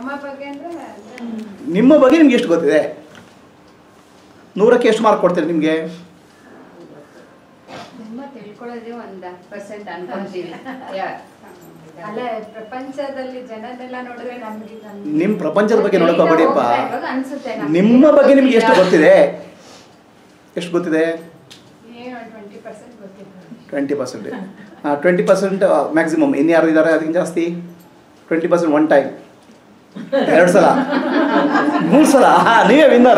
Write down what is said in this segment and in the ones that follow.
ನಮ್ಮ ಬಗ್ಗೆ ಅಂದ್ರೆ ನಿಮ್ಮ ಬಗ್ಗೆ ನಿಮ್ಗೆ ಎಷ್ಟು ಗೊತ್ತಿದೆ ನೂರಕ್ಕೆ ಎಷ್ಟು ಮಾರ್ಕ್ ಕೊಡ್ತೀರಿ ನಿಮಗೆ ತುಂಬಾ ತಿಳ್ಕೊಳ್ಳೋದೇ ಒಂದ್ ಪರ್ಸೆಂಟ್ ಅನ್ಕೊಂತೀವಿ ಯಾ- ಅಲ್ಲ ಪ್ರಪಂಚದಲ್ಲಿ ಜನನೆಲ್ಲ ನೋಡಿದ್ರೆ ನಮ್ಗೆ ನಮ್ಗೆ ನಿಮ್ಮ ಪ್ರಪಂಚದ ಬಗ್ಗೆ ನೋಡ್ಕೋಬೇಡಿಯಪ್ಪ ಹೋಗ್ತಾ ಇರುವಾಗ ಅನ್ಸುತ್ತೆ ನಮ್ಗೆ ನಿಮ್ಮ ಬಗ್ಗೆ ನಿಮ್ಗೆ ಎಷ್ಟು ಗೊತ್ತಿದೆ ಎಷ್ಟು ಗೊತ್ತಿದೆ ಏನು ಟ್ವೆಂಟಿ ಪರ್ಸೆಂಟ್ ಗೊತ್ತಿಲ್ಲ twenty percent twenty percent maximum ಇನ್ನು ಯಾರು ಇದ್ದಾರೆ ಅದಕ್ಕಿಂತ ಜಾಸ್ತಿ ಟ್ವೆಂಟಿ ಪರ್ಸೆಂಟ್ ಒನ್ ಟೈಮ್ ಎರಡು ಸಲ ಮೂರು ಸಲ ಹಾ, ನೀವೇ ವಿನ್ನರ್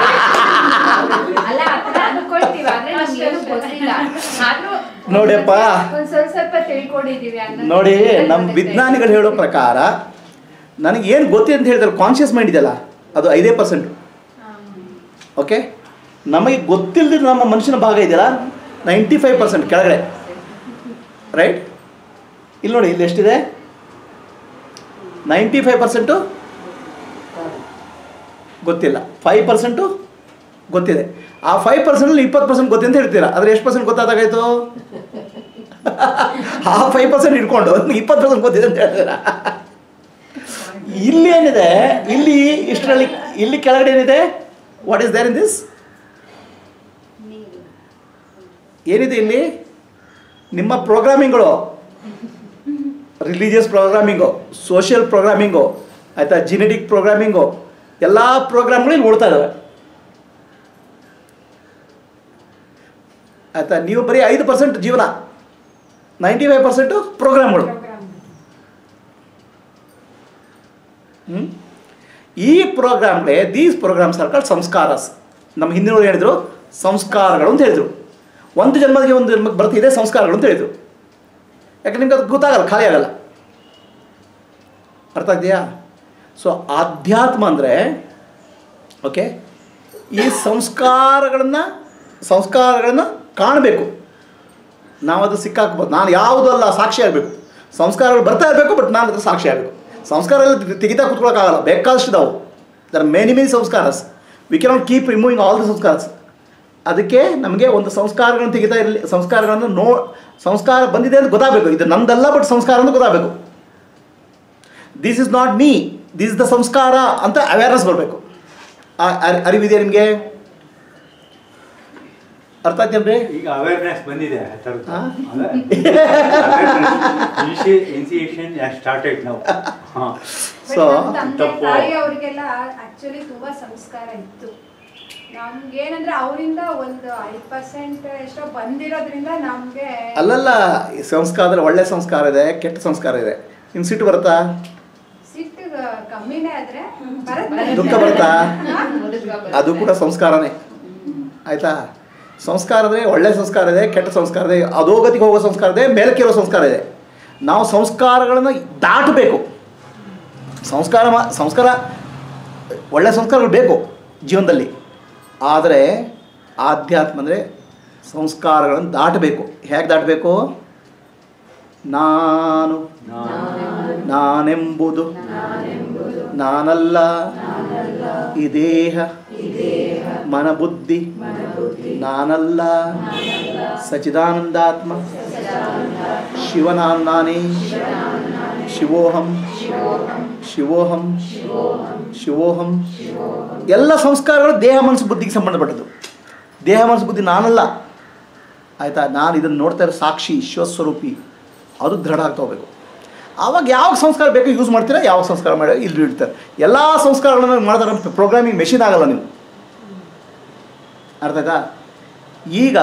ಅಲ್ಲ ಆ ಥರ ಅನ್ಕೊಳ್ತೀವಿ ಆದ್ರೆ ನಮ್ಗೆ ಏನು ಗೊತ್ತಿಲ್ಲ ಆದ್ರೂ ನೋಡಿಯಪ್ಪ. ಒಂದ್ ಸ್ವಲ್ಪ ಸ್ವಲ್ಪ ತಿಳ್ಕೊಂಡಿದೀವಿ ಅನ್ನೋದು ನೋಡಿ ನಮ್ಮ ಗೊತ್ತಿದೆ. ವಿಜ್ಞಾನಿಗಳು ಹೇಳೋ ಪ್ರಕಾರ ನನಗೆ ಏನು ಗೊತ್ತಿದೆ ಅಂತ ಹೇಳಿದ್ರೆ ಕಾನ್ಷಿಯಸ್ ಮೈಂಡ್ ಇದೆಯಲ್ಲ ಅದು ಐದೇ ಪರ್ಸೆಂಟ್ ಓಕೆ ನಮಗೆ ಗೊತ್ತಿಲ್ಲದ ನಮ್ಮ ಮನುಷ್ಯನ ಭಾಗ ಇದೆಯಲ್ಲ ನೈಂಟಿ ಫೈವ್ ಪರ್ಸೆಂಟ್ ಕೆಳಗಡೆ ರೈಟ್ ಇಲ್ಲಿ ನೋಡಿ ಇಲ್ಲಿ ಎಷ್ಟಿದೆ ನೈಂಟಿ ಫೈವ್ ಪರ್ಸೆಂಟು ಗೊತ್ತಿಲ್ಲ ಫೈವ್ ಪರ್ಸೆಂಟು ಗೊತ್ತಿದೆ ಆ ಫೈವ್ ಪರ್ಸೆಂಟಲ್ಲಿ ಇಪ್ಪತ್ತು ಪರ್ಸೆಂಟ್ ಗೊತ್ತಿದೆ ಅಂತ ಹೇಳ್ತೀರಾ ಆದರೆ ಎಷ್ಟು ಪರ್ಸೆಂಟ್ ಗೊತ್ತಾದಾಗಾಯ್ತು ಆ ಫೈವ್ ಪರ್ಸೆಂಟ್ ಇಟ್ಕೊಂಡು ಇಪ್ಪತ್ತು ಪರ್ಸೆಂಟ್ ಗೊತ್ತಿದೆ ಅಂತ ಹೇಳ್ತೀರಾ ಇಲ್ಲಿ ಏನಿದೆ ಇಲ್ಲಿ ಇಷ್ಟರಲ್ಲಿ ಇಲ್ಲಿ ಕೆಳಗಡೆ ಏನಿದೆ what is there in this ಏನಿದೆ ಇಲ್ಲಿ ನಿಮ್ಮ ಪ್ರೋಗ್ರಾಮಿಂಗ್ಗಳು ರಿಲಿಜಿಯಸ್ ಪ್ರೋಗ್ರಾಮಿಂಗು ಸೋಷಿಯಲ್ ಪ್ರೋಗ್ರಾಮಿಂಗು ಆಯಿತಾ ಜಿನೆಟಿಕ್ ಪ್ರೋಗ್ರಾಮಿಂಗು ಎಲ್ಲ ಪ್ರೋಗ್ರಾಮ್ಗಳು ಇಲ್ಲಿ ಓಡ್ತಾ ಇದ್ದಾವೆ ಆಯಿತಾ ನೀವು ಬರೀ ಐದು ಪರ್ಸೆಂಟ್ ಜೀವನ ನೈಂಟಿ ಫೈವ್ ಪರ್ಸೆಂಟು ಪ್ರೋಗ್ರಾಮ್ಗಳು ಪ್ರೋಗ್ರಾಮ್ ಹ್ಮ್? ಈ ಪ್ರೋಗ್ರಾಮ್ಗೆ ದೀಸ್ ಪ್ರೋಗ್ರಾಮ್ಸ್ ಆರ್ ಕಾಲ್ಡ್ ಸಂಸ್ಕಾರಸ್ ನಮ್ಮ ಹಿಂದಿನವ್ರು ಹೇಳಿದ್ರು ಸಂಸ್ಕಾರಗಳು ಅಂತ ಹೇಳಿದರು ಒಂದು ಜನ್ಮಕ್ಕೆ ಒಂದು ಜನ್ಮಕ್ಕೆ ಬರ್ತಿದೆ ಸಂಸ್ಕಾರಗಳು ಅಂತ ಹೇಳಿದರು ಯಾಕೆ ನಿಮ್ಗೆ ಅದು ಗೊತ್ತಾಗಲ್ಲ ಖಾಲಿ ಆಗಲ್ಲ ಅರ್ಥ ಆಗ್ತೀಯಾ ಸೊ ಆಧ್ಯಾತ್ಮ ಅಂದರೆ ಓಕೆ ಈ ಸಂಸ್ಕಾರಗಳನ್ನು ಸಂಸ್ಕಾರಗಳನ್ನು ಕಾಣಬೇಕು ನಾವು ಅದು ಸಿಕ್ಕಾಕ್ಬೋದು ನಾನು ಯಾವುದೂ ಅಲ್ಲ ಸಾಕ್ಷಿ ಆಗಬೇಕು ಸಂಸ್ಕಾರಗಳು ಬರ್ತಾ ಇರಬೇಕು ಬಟ್ ನಾನು ಅದ್ರ ಸಾಕ್ಷಿ ಆಗಬೇಕು ಸಂಸ್ಕಾರ ಎಲ್ಲ ತೆಗಿತಾ ಕೂತ್ಕೊಳ್ಳೋಕ್ಕಾಗಲ್ಲ ಬೇಕಾದಷ್ಟು ಇದಾವೆ ದರ್ ಮೆನಿ ಮೆನಿ ಸಂಸ್ಕಾರಸ್ we cannot keep removing all the ಸಂಸ್ಕಾರಸ್ ಅದಕ್ಕೆ ನಮಗೆ ಒಂದು ಸಂಸ್ಕಾರಗಳನ್ನು ತೆಗಿತಾ ಇರಲಿ ಸಂಸ್ಕಾರಗಳನ್ನು ನೋ ಸಂಸ್ಕಾರ ಬಂದಿದೆ ಅಂತ ಗೊತ್ತಾಗಬೇಕು ಇದು ನಮ್ದಲ್ಲ ಬಟ್ ಸಂಸ್ಕಾರ ಅಂತ ಗೊತ್ತಾಗಬೇಕು this is not me this is the ಸಂಸ್ಕಾರ ಅಂತ ಅವೇರ್ನೆಸ್ ಬರಬೇಕು ಅರಿವಿದೆಯಾ ನಿಮಗೆ ಅರ್ಥ ಆಯ್ತೇನ್ರಿ ಈಗ ಅವೇರ್ನೆಸ್ ಬಂದಿದೆ ಆ ಥರದ್ದು. ಹಾ? ಅದೇ. ಇನಿಷಿಯೇಷನ್ ಸ್ಟಾರ್ಟೆಡ್ ನಾವು ಹಾಂ ಸೊ ತಂದೆ ತಪ್ಪು. ತಾಯಿ ಅವರಿಗೆಲ್ಲ ಆಕ್ಚುಲಿ ತುಂಬಾ ಸಂಸ್ಕಾರ ಇತ್ತು ನಮ್ಗೆ ಏನಂದ್ರೆ ಅವರಿಂದ ಒಂದು ಐದು ಪರ್ಸೆಂಟ್ ಎಷ್ಟೋ ಬಂದಿರೋದ್ರಿಂದ ನಮ್ಗೆ ಅಲ್ಲಲ್ಲ ಈ ಸಂಸ್ಕಾರದಲ್ಲಿ ಒಳ್ಳೆ ಸಂಸ್ಕಾರ ಇದೆ ಕೆಟ್ಟ ಸಂಸ್ಕಾರ ಇದೆ ನಿಮ್ಗೆ ಸಿಟ್ಟು ಬರುತ್ತಾ ಸಿಟ್ಟು ಕಮ್ಮಿನೇ ಆದ್ರೆ ಬರುತ್ತೆ ದುಃಖ ಬರುತ್ತಾ ಮುದುಕ ಬರುತ್ತೆ. ಅದು ಕೂಡ ಸಂಸ್ಕಾರನೇ ಆಯ್ತಾ ಸಂಸ್ಕಾರ ಅಂದರೆ ಒಳ್ಳೆ ಸಂಸ್ಕಾರ ಇದೆ ಕೆಟ್ಟ ಸಂಸ್ಕಾರ ಇದೆ ಅಧೋಗತಿಗೆ ಹೋಗೋ ಸಂಸ್ಕಾರ ಇದೆ ಮೇಲಕ್ಕಿರೋ ಸಂಸ್ಕಾರ ಇದೆ ನಾವು ಸಂಸ್ಕಾರಗಳನ್ನು ದಾಟಬೇಕು ಸಂಸ್ಕಾರ ಮಾ- ಸಂಸ್ಕಾರ ಒಳ್ಳೆ ಸಂಸ್ಕಾರಗಳು ಬೇಕು ಜೀವನದಲ್ಲಿ ಆದರೆ ಆಧ್ಯಾತ್ಮ ಅಂದರೆ ಸಂಸ್ಕಾರಗಳನ್ನು ದಾಟಬೇಕು ಹೇಗೆ ದಾಟಬೇಕು ನಾನು ನಾನೆಂಬುದು ನಾನಲ್ಲ ಈ ದೇಹ ಮನಬುದ್ಧಿ ನಾನಲ್ಲ ಸಚಿದಾನಂದಾತ್ಮ ಶಿವನಾನ್ ನಾನೇ ಶಿವೋಹಂ ಶಿವೋಹಂ ಶಿವೋಹಂ ಎಲ್ಲ ಸಂಸ್ಕಾರಗಳು ದೇಹ ಮನಸ್ಸು ಬುದ್ಧಿಗೆ ಸಂಬಂಧಪಟ್ಟದ್ದು ದೇಹ ಮನಸ್ಸು ಬುದ್ಧಿ ನಾನಲ್ಲ ಆಯಿತಾ ನಾನು ಇದನ್ನು ನೋಡ್ತಾ ಇರೋ ಸಾಕ್ಷಿ ಶಿವಸ್ವರೂಪಿ ಅದು ದೃಢ ಆಗ್ತಾ ಹೋಗ್ಬೇಕು ಆವಾಗ ಯಾವ ಸಂಸ್ಕಾರ ಬೇಕು ಯೂಸ್ ಮಾಡ್ತೀರಾ ಯಾವ ಸಂಸ್ಕಾರ ಮಾಡಿ ಇಲ್ಲಿ ಇಡ್ತಾರೆ ಎಲ್ಲ ಸಂಸ್ಕಾರಗಳನ್ನು ಮಾಡಿದ್ರೆ ಪ್ರೋಗ್ರಾಮಿಂಗ್ ಮೆಷಿನ್ ಆಗಲ್ಲ ನೀವು ಅರ್ಥ ಆಯ್ತಾ ಈಗ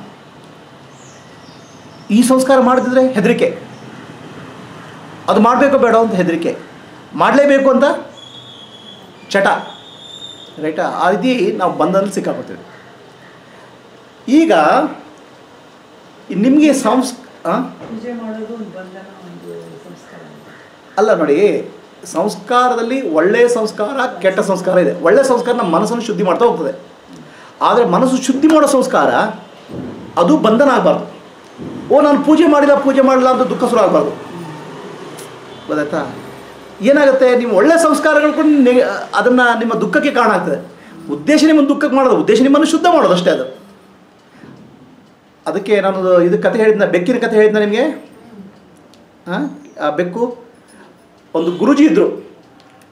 ಈ ಸಂಸ್ಕಾರ ಮಾಡದಿದ್ರೆ ಹೆದರಿಕೆ ಅದು ಮಾಡಬೇಕು ಬೇಡ ಅಂತ ಹೆದರಿಕೆ ಮಾಡಲೇಬೇಕು ಅಂತ ಚಟ ರೈಟಾ ಆ ರೀತಿ ನಾವು ಬಂದಲ್ಲಿ ಸಿಕ್ಕಾಕೊಳ್ತೀವಿ ಈಗ ನಿಮಗೆ ಸಂಸ್ ಆ? ಪೂಜೆ ಮಾಡೋದು ಒಂದು ಬಂಧನ ಒಂದು ಸಂಸ್ಕಾರ ಅಲ್ಲ ನೋಡಿ ಸಂಸ್ಕಾರದಲ್ಲಿ ಒಳ್ಳೆಯ ಸಂಸ್ಕಾರ ಕೆಟ್ಟ ಸಂಸ್ಕಾರ ಇದೆ ಒಳ್ಳೆಯ ಸಂಸ್ಕಾರ ನಮ್ಮ ಮನಸ್ಸನ್ನು ಶುದ್ಧಿ ಮಾಡ್ತಾ ಹೋಗ್ತದೆ ಆದರೆ ಮನಸ್ಸು ಶುದ್ಧಿ ಮಾಡೋ ಸಂಸ್ಕಾರ ಅದು ಬಂಧನ ಆಗಬಾರ್ದು ಓ ನಾನು ಪೂಜೆ ಮಾಡಿಲ್ಲ ಪೂಜೆ ಮಾಡಿಲ್ಲ ಅಂತ ದುಃಖ ಶುರು ಆಗಬಾರ್ದು ಗೊತ್ತಾಯ್ತಾ ಏನಾಗುತ್ತೆ ನಿಮ್ಮ ಒಳ್ಳೆ ಸಂಸ್ಕಾರಗಳು ಕೂಡ ನೆ- ಅದನ್ನು ನಿಮ್ಮ ದುಃಖಕ್ಕೆ ಕಾರಣ ಆಗ್ತದೆ ಉದ್ದೇಶ ನಿಮ್ಮನ್ನು ದುಃಖಕ್ಕೆ ಮಾಡೋದು ಉದ್ದೇಶ ನಿಮ್ಮನ್ನು ಶುದ್ಧ ಮಾಡೋದು ಅಷ್ಟೇ ಅದು ಅದಕ್ಕೆ ನಾನು ಇದು ಕತೆ ಹೇಳಿದ್ನ ಬೆಕ್ಕಿನ ಕತೆ ಹೇಳಿದ್ನ ನಿಮಗೆ ಹಾಂ ಆ ಬೆಕ್ಕು ಒಂದು ಗುರುಜಿ ಇದ್ದರು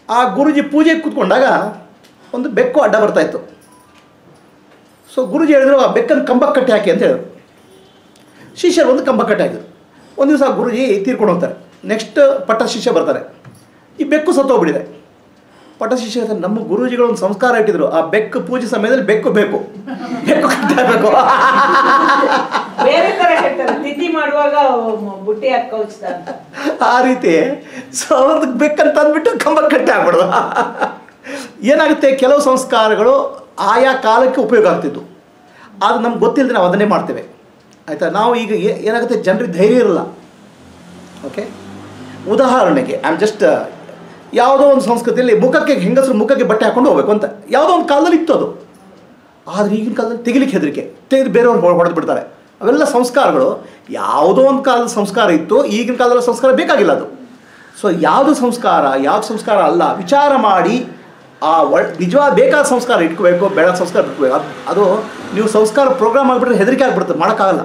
ಆ ಗುರುಜಿ ಪೂಜೆಗೆ ಕೂತ್ಕೊಂಡಾಗ ಒಂದು ಬೆಕ್ಕು ಅಡ್ಡ ಬರ್ತಾ ಇತ್ತು ಸೊ ಗುರುಜಿ ಹೇಳಿದ್ರು ಆ ಬೆಕ್ಕನ್ನು ಕಂಬಕ್ಕೆ ಕಟ್ಟಿ ಹಾಕಿ ಅಂತ ಹೇಳಿದ್ರು ಶಿಷ್ಯರು ಒಂದು ಕಂಬ ಕಟ್ಟಿ ಹಾಕಿದ್ರು ಒಂದು ದಿವಸ ಗುರುಜಿ ತೀರ್ಕೊಂಡು ಹೋಗ್ತಾರೆ ನೆಕ್ಸ್ಟ್ ಪಟ್ಟ ಶಿಷ್ಯ ಬರ್ತಾರೆ ಈ ಬೆಕ್ಕು ಸತ್ತೋಗ್ಬಿಟ್ಟಿದೆ ಪಟ್ಟ ಶಿಷ್ಯ ಹೇಳ್ತಾರೆ ನಮ್ಮ ಗುರೂಜಿಗಳು ಒಂದು ಸಂಸ್ಕಾರ ಇಟ್ಟಿದ್ರು ಆ ಬೆಕ್ಕು ಪೂಜೆ ಸಮಯದಲ್ಲಿ ಬೆಕ್ಕು ಬೇಕು ಬೆಕ್ಕು ಕಟ್ಟಿ ಹಾಕ್ಬೇಕು ಬೇರೆ ತರ ಹೇಳ್ತಾರೆ ತಿಥಿ ಮಾಡುವಾಗ ಮ- ಬುಟ್ಟಿ ಹಾಕಿ ಕೌಚ್ದ ಅಂತ ಆ ರೀತಿ ಸೊ ಅವ್ರದ್ದು ಬೆಕ್ಕನ್ನು ತಂದ್ಬಿಟ್ಟು ಕಂಬಕ್ಕೆ ಕಟ್ಟಿ ಹಾಕ್ಬಿಡೋದು ಏನಾಗುತ್ತೆ ಕೆಲವು ಸಂಸ್ಕಾರಗಳು ಆಯಾ ಕಾಲಕ್ಕೆ ಉಪಯೋಗ ಆಗ್ತಿತ್ತು ಅದು ನಮ್ಗೆ ಗೊತ್ತಿಲ್ಲದೆ ನಾವು ಅದನ್ನೇ ಮಾಡ್ತೇವೆ ಆಯಿತಾ ನಾವು ಈಗ ಏ- ಏನಾಗುತ್ತೆ ಜನರಿಗೆ ಧೈರ್ಯ ಇರಲ್ಲ ಓಕೆ ಉದಾಹರಣೆಗೆ ಐ ಆಮ್ ಜಸ್ಟ್ ಯಾವುದೋ ಒಂದು ಸಂಸ್ಕೃತಿಯಲ್ಲಿ ಮುಖಕ್ಕೆ ಹೆಂಗಸರು ಮುಖಕ್ಕೆ ಬಟ್ಟೆ ಹಾಕೊಂಡು ಹೋಗ್ಬೇಕು ಅಂತ ಯಾವುದೋ ಒಂದು ಕಾಲದಲ್ಲಿ ಇತ್ತು ಅದು ಆದರೆ ಈಗಿನ ಕಾಲದಲ್ಲಿ ತೆಗಿಲಿಕ್ಕೆ ಹೆದರಿಕೆ ತೆಗೆದು ಬೇರೆಯವ್ರು ಹೊಡೆದು ಬಿಡ್ತಾರೆ ಅವೆಲ್ಲ ಸಂಸ್ಕಾರಗಳು ಯಾವುದೋ ಒಂದು ಕಾಲದ ಸಂಸ್ಕಾರ ಇತ್ತು ಈಗಿನ ಕಾಲದಲ್ಲಿ ಸಂಸ್ಕಾರ ಬೇಕಾಗಿಲ್ಲ ಅದು ಸೊ ಯಾವುದು ಸಂಸ್ಕಾರ ಯಾವ್ದು ಸಂಸ್ಕಾರ ಅಲ್ಲ ವಿಚಾರ ಮಾಡಿ ಆ ಒಳ್ ನಿಜವಾದ ಬೇಕಾದ ಸಂಸ್ಕಾರ ಇಟ್ಕೋಬೇಕು ಬೇಡ ಸಂಸ್ಕಾರ ಇಟ್ಕೋಬೇಕು ಅದು ಅದು ನೀವು ಸಂಸ್ಕಾರ ಪ್ರೋಗ್ರಾಮ್ ಆಗಿಬಿಟ್ರೆ ಹೆದರಿಕೆ ಆಗಿಬಿಡುತ್ತೆ ಮಾಡೋಕ್ಕಾಗಲ್ಲ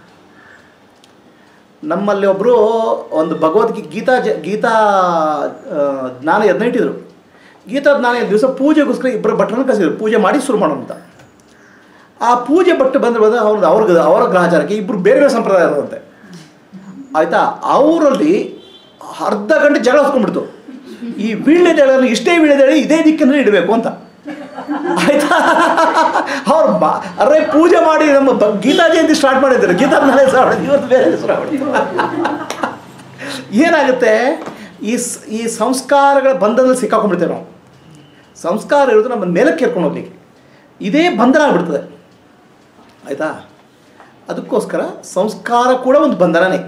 ನಮ್ಮಲ್ಲಿ ಒಬ್ಬರು ಒಂದು ಭಗವದ್ಗೀತೆ ಗೀತಾ ಜ ಗೀತಾ ಆ, ಜ್ಞಾನ ಯಜ್ಞ ಇಟ್ಟಿದ್ರು ಗೀತಾ ಜ್ಞಾನ ಯಜ್ಞ ದಿವಸ ಪೂಜೆಗೋಸ್ಕರ ಇಬ್ಬರು ಭಟ್ರನ್ನ ಕಸಿದ್ರು ಪೂಜೆ ಮಾಡಿ ಶುರು ಮಾಡೋಣ ಅಂತ ಆ ಪೂಜೆ ಭಟ್ಟು ಬಂದ್ರೆ ಬಂದ ಅವ್ರದ್ದು ಅವ್ರ ಅವರ ಗ್ರಹಚಾರಕ್ಕೆ ಇಬ್ಬರು ಬೇರೆ ಬೇರೆ ಸಂಪ್ರದಾಯ ಇರುವಂತೆ ಆಯಿತಾ ಅವರಲ್ಲಿ ಅರ್ಧ ಗಂಟೆ ಜಗಳ ಹೊತ್ಕೊಂಡ್ಬಿಡ್ತು ಈ ವೀಳ್ಯದೆಳೆಯನ್ನು ಇಷ್ಟೇ ವೀಳ್ಯದೆಳೆ ಇದೇ ದಿಕ್ಕಿನಲ್ಲಿ ಇಡಬೇಕು ಅಂತ ಆಯ್ತಾ ಅವ್ರು ಬಾ ಅರೆ ಪೂಜೆ ಮಾಡಿ ನಮ್ಮ ಬ- ಗೀತಾ ಜಯಂತಿ ಸ್ಟಾರ್ಟ್ ಮಾಡಿದ್ದಾರೆ ಗೀತಾ ಮೇಲೆ ಹೆಸರು ಇವತ್ತು ಬೇರೆ ಹೆಸರು ಆಗ್ಬಿಡ್ತು. ಏನಾಗುತ್ತೆ ಈ ಸ್- ಈ ಸಂಸ್ಕಾರಗಳ ಬಂಧನದಲ್ಲಿ ಸಿಕ್ಕಾಕೊಂಡ್ಬಿಡ್ತೇವೆ ನಾವು ಸಂಸ್ಕಾರ ಇರೋದು ನಮ್ಮ ಮೇಲಕ್ಕೆ ಕೇರ್ಕೊಂಡು ಹೋಗ್ಲಿಕ್ಕೆ ಇದೇ ಬಂಧನ ಆಗ್ಬಿಡ್ತದೆ ಆಯಿತಾ ಅದಕ್ಕೋಸ್ಕರ ಸಂಸ್ಕಾರ ಕೂಡ ಒಂದು ಬಂಧನನೇ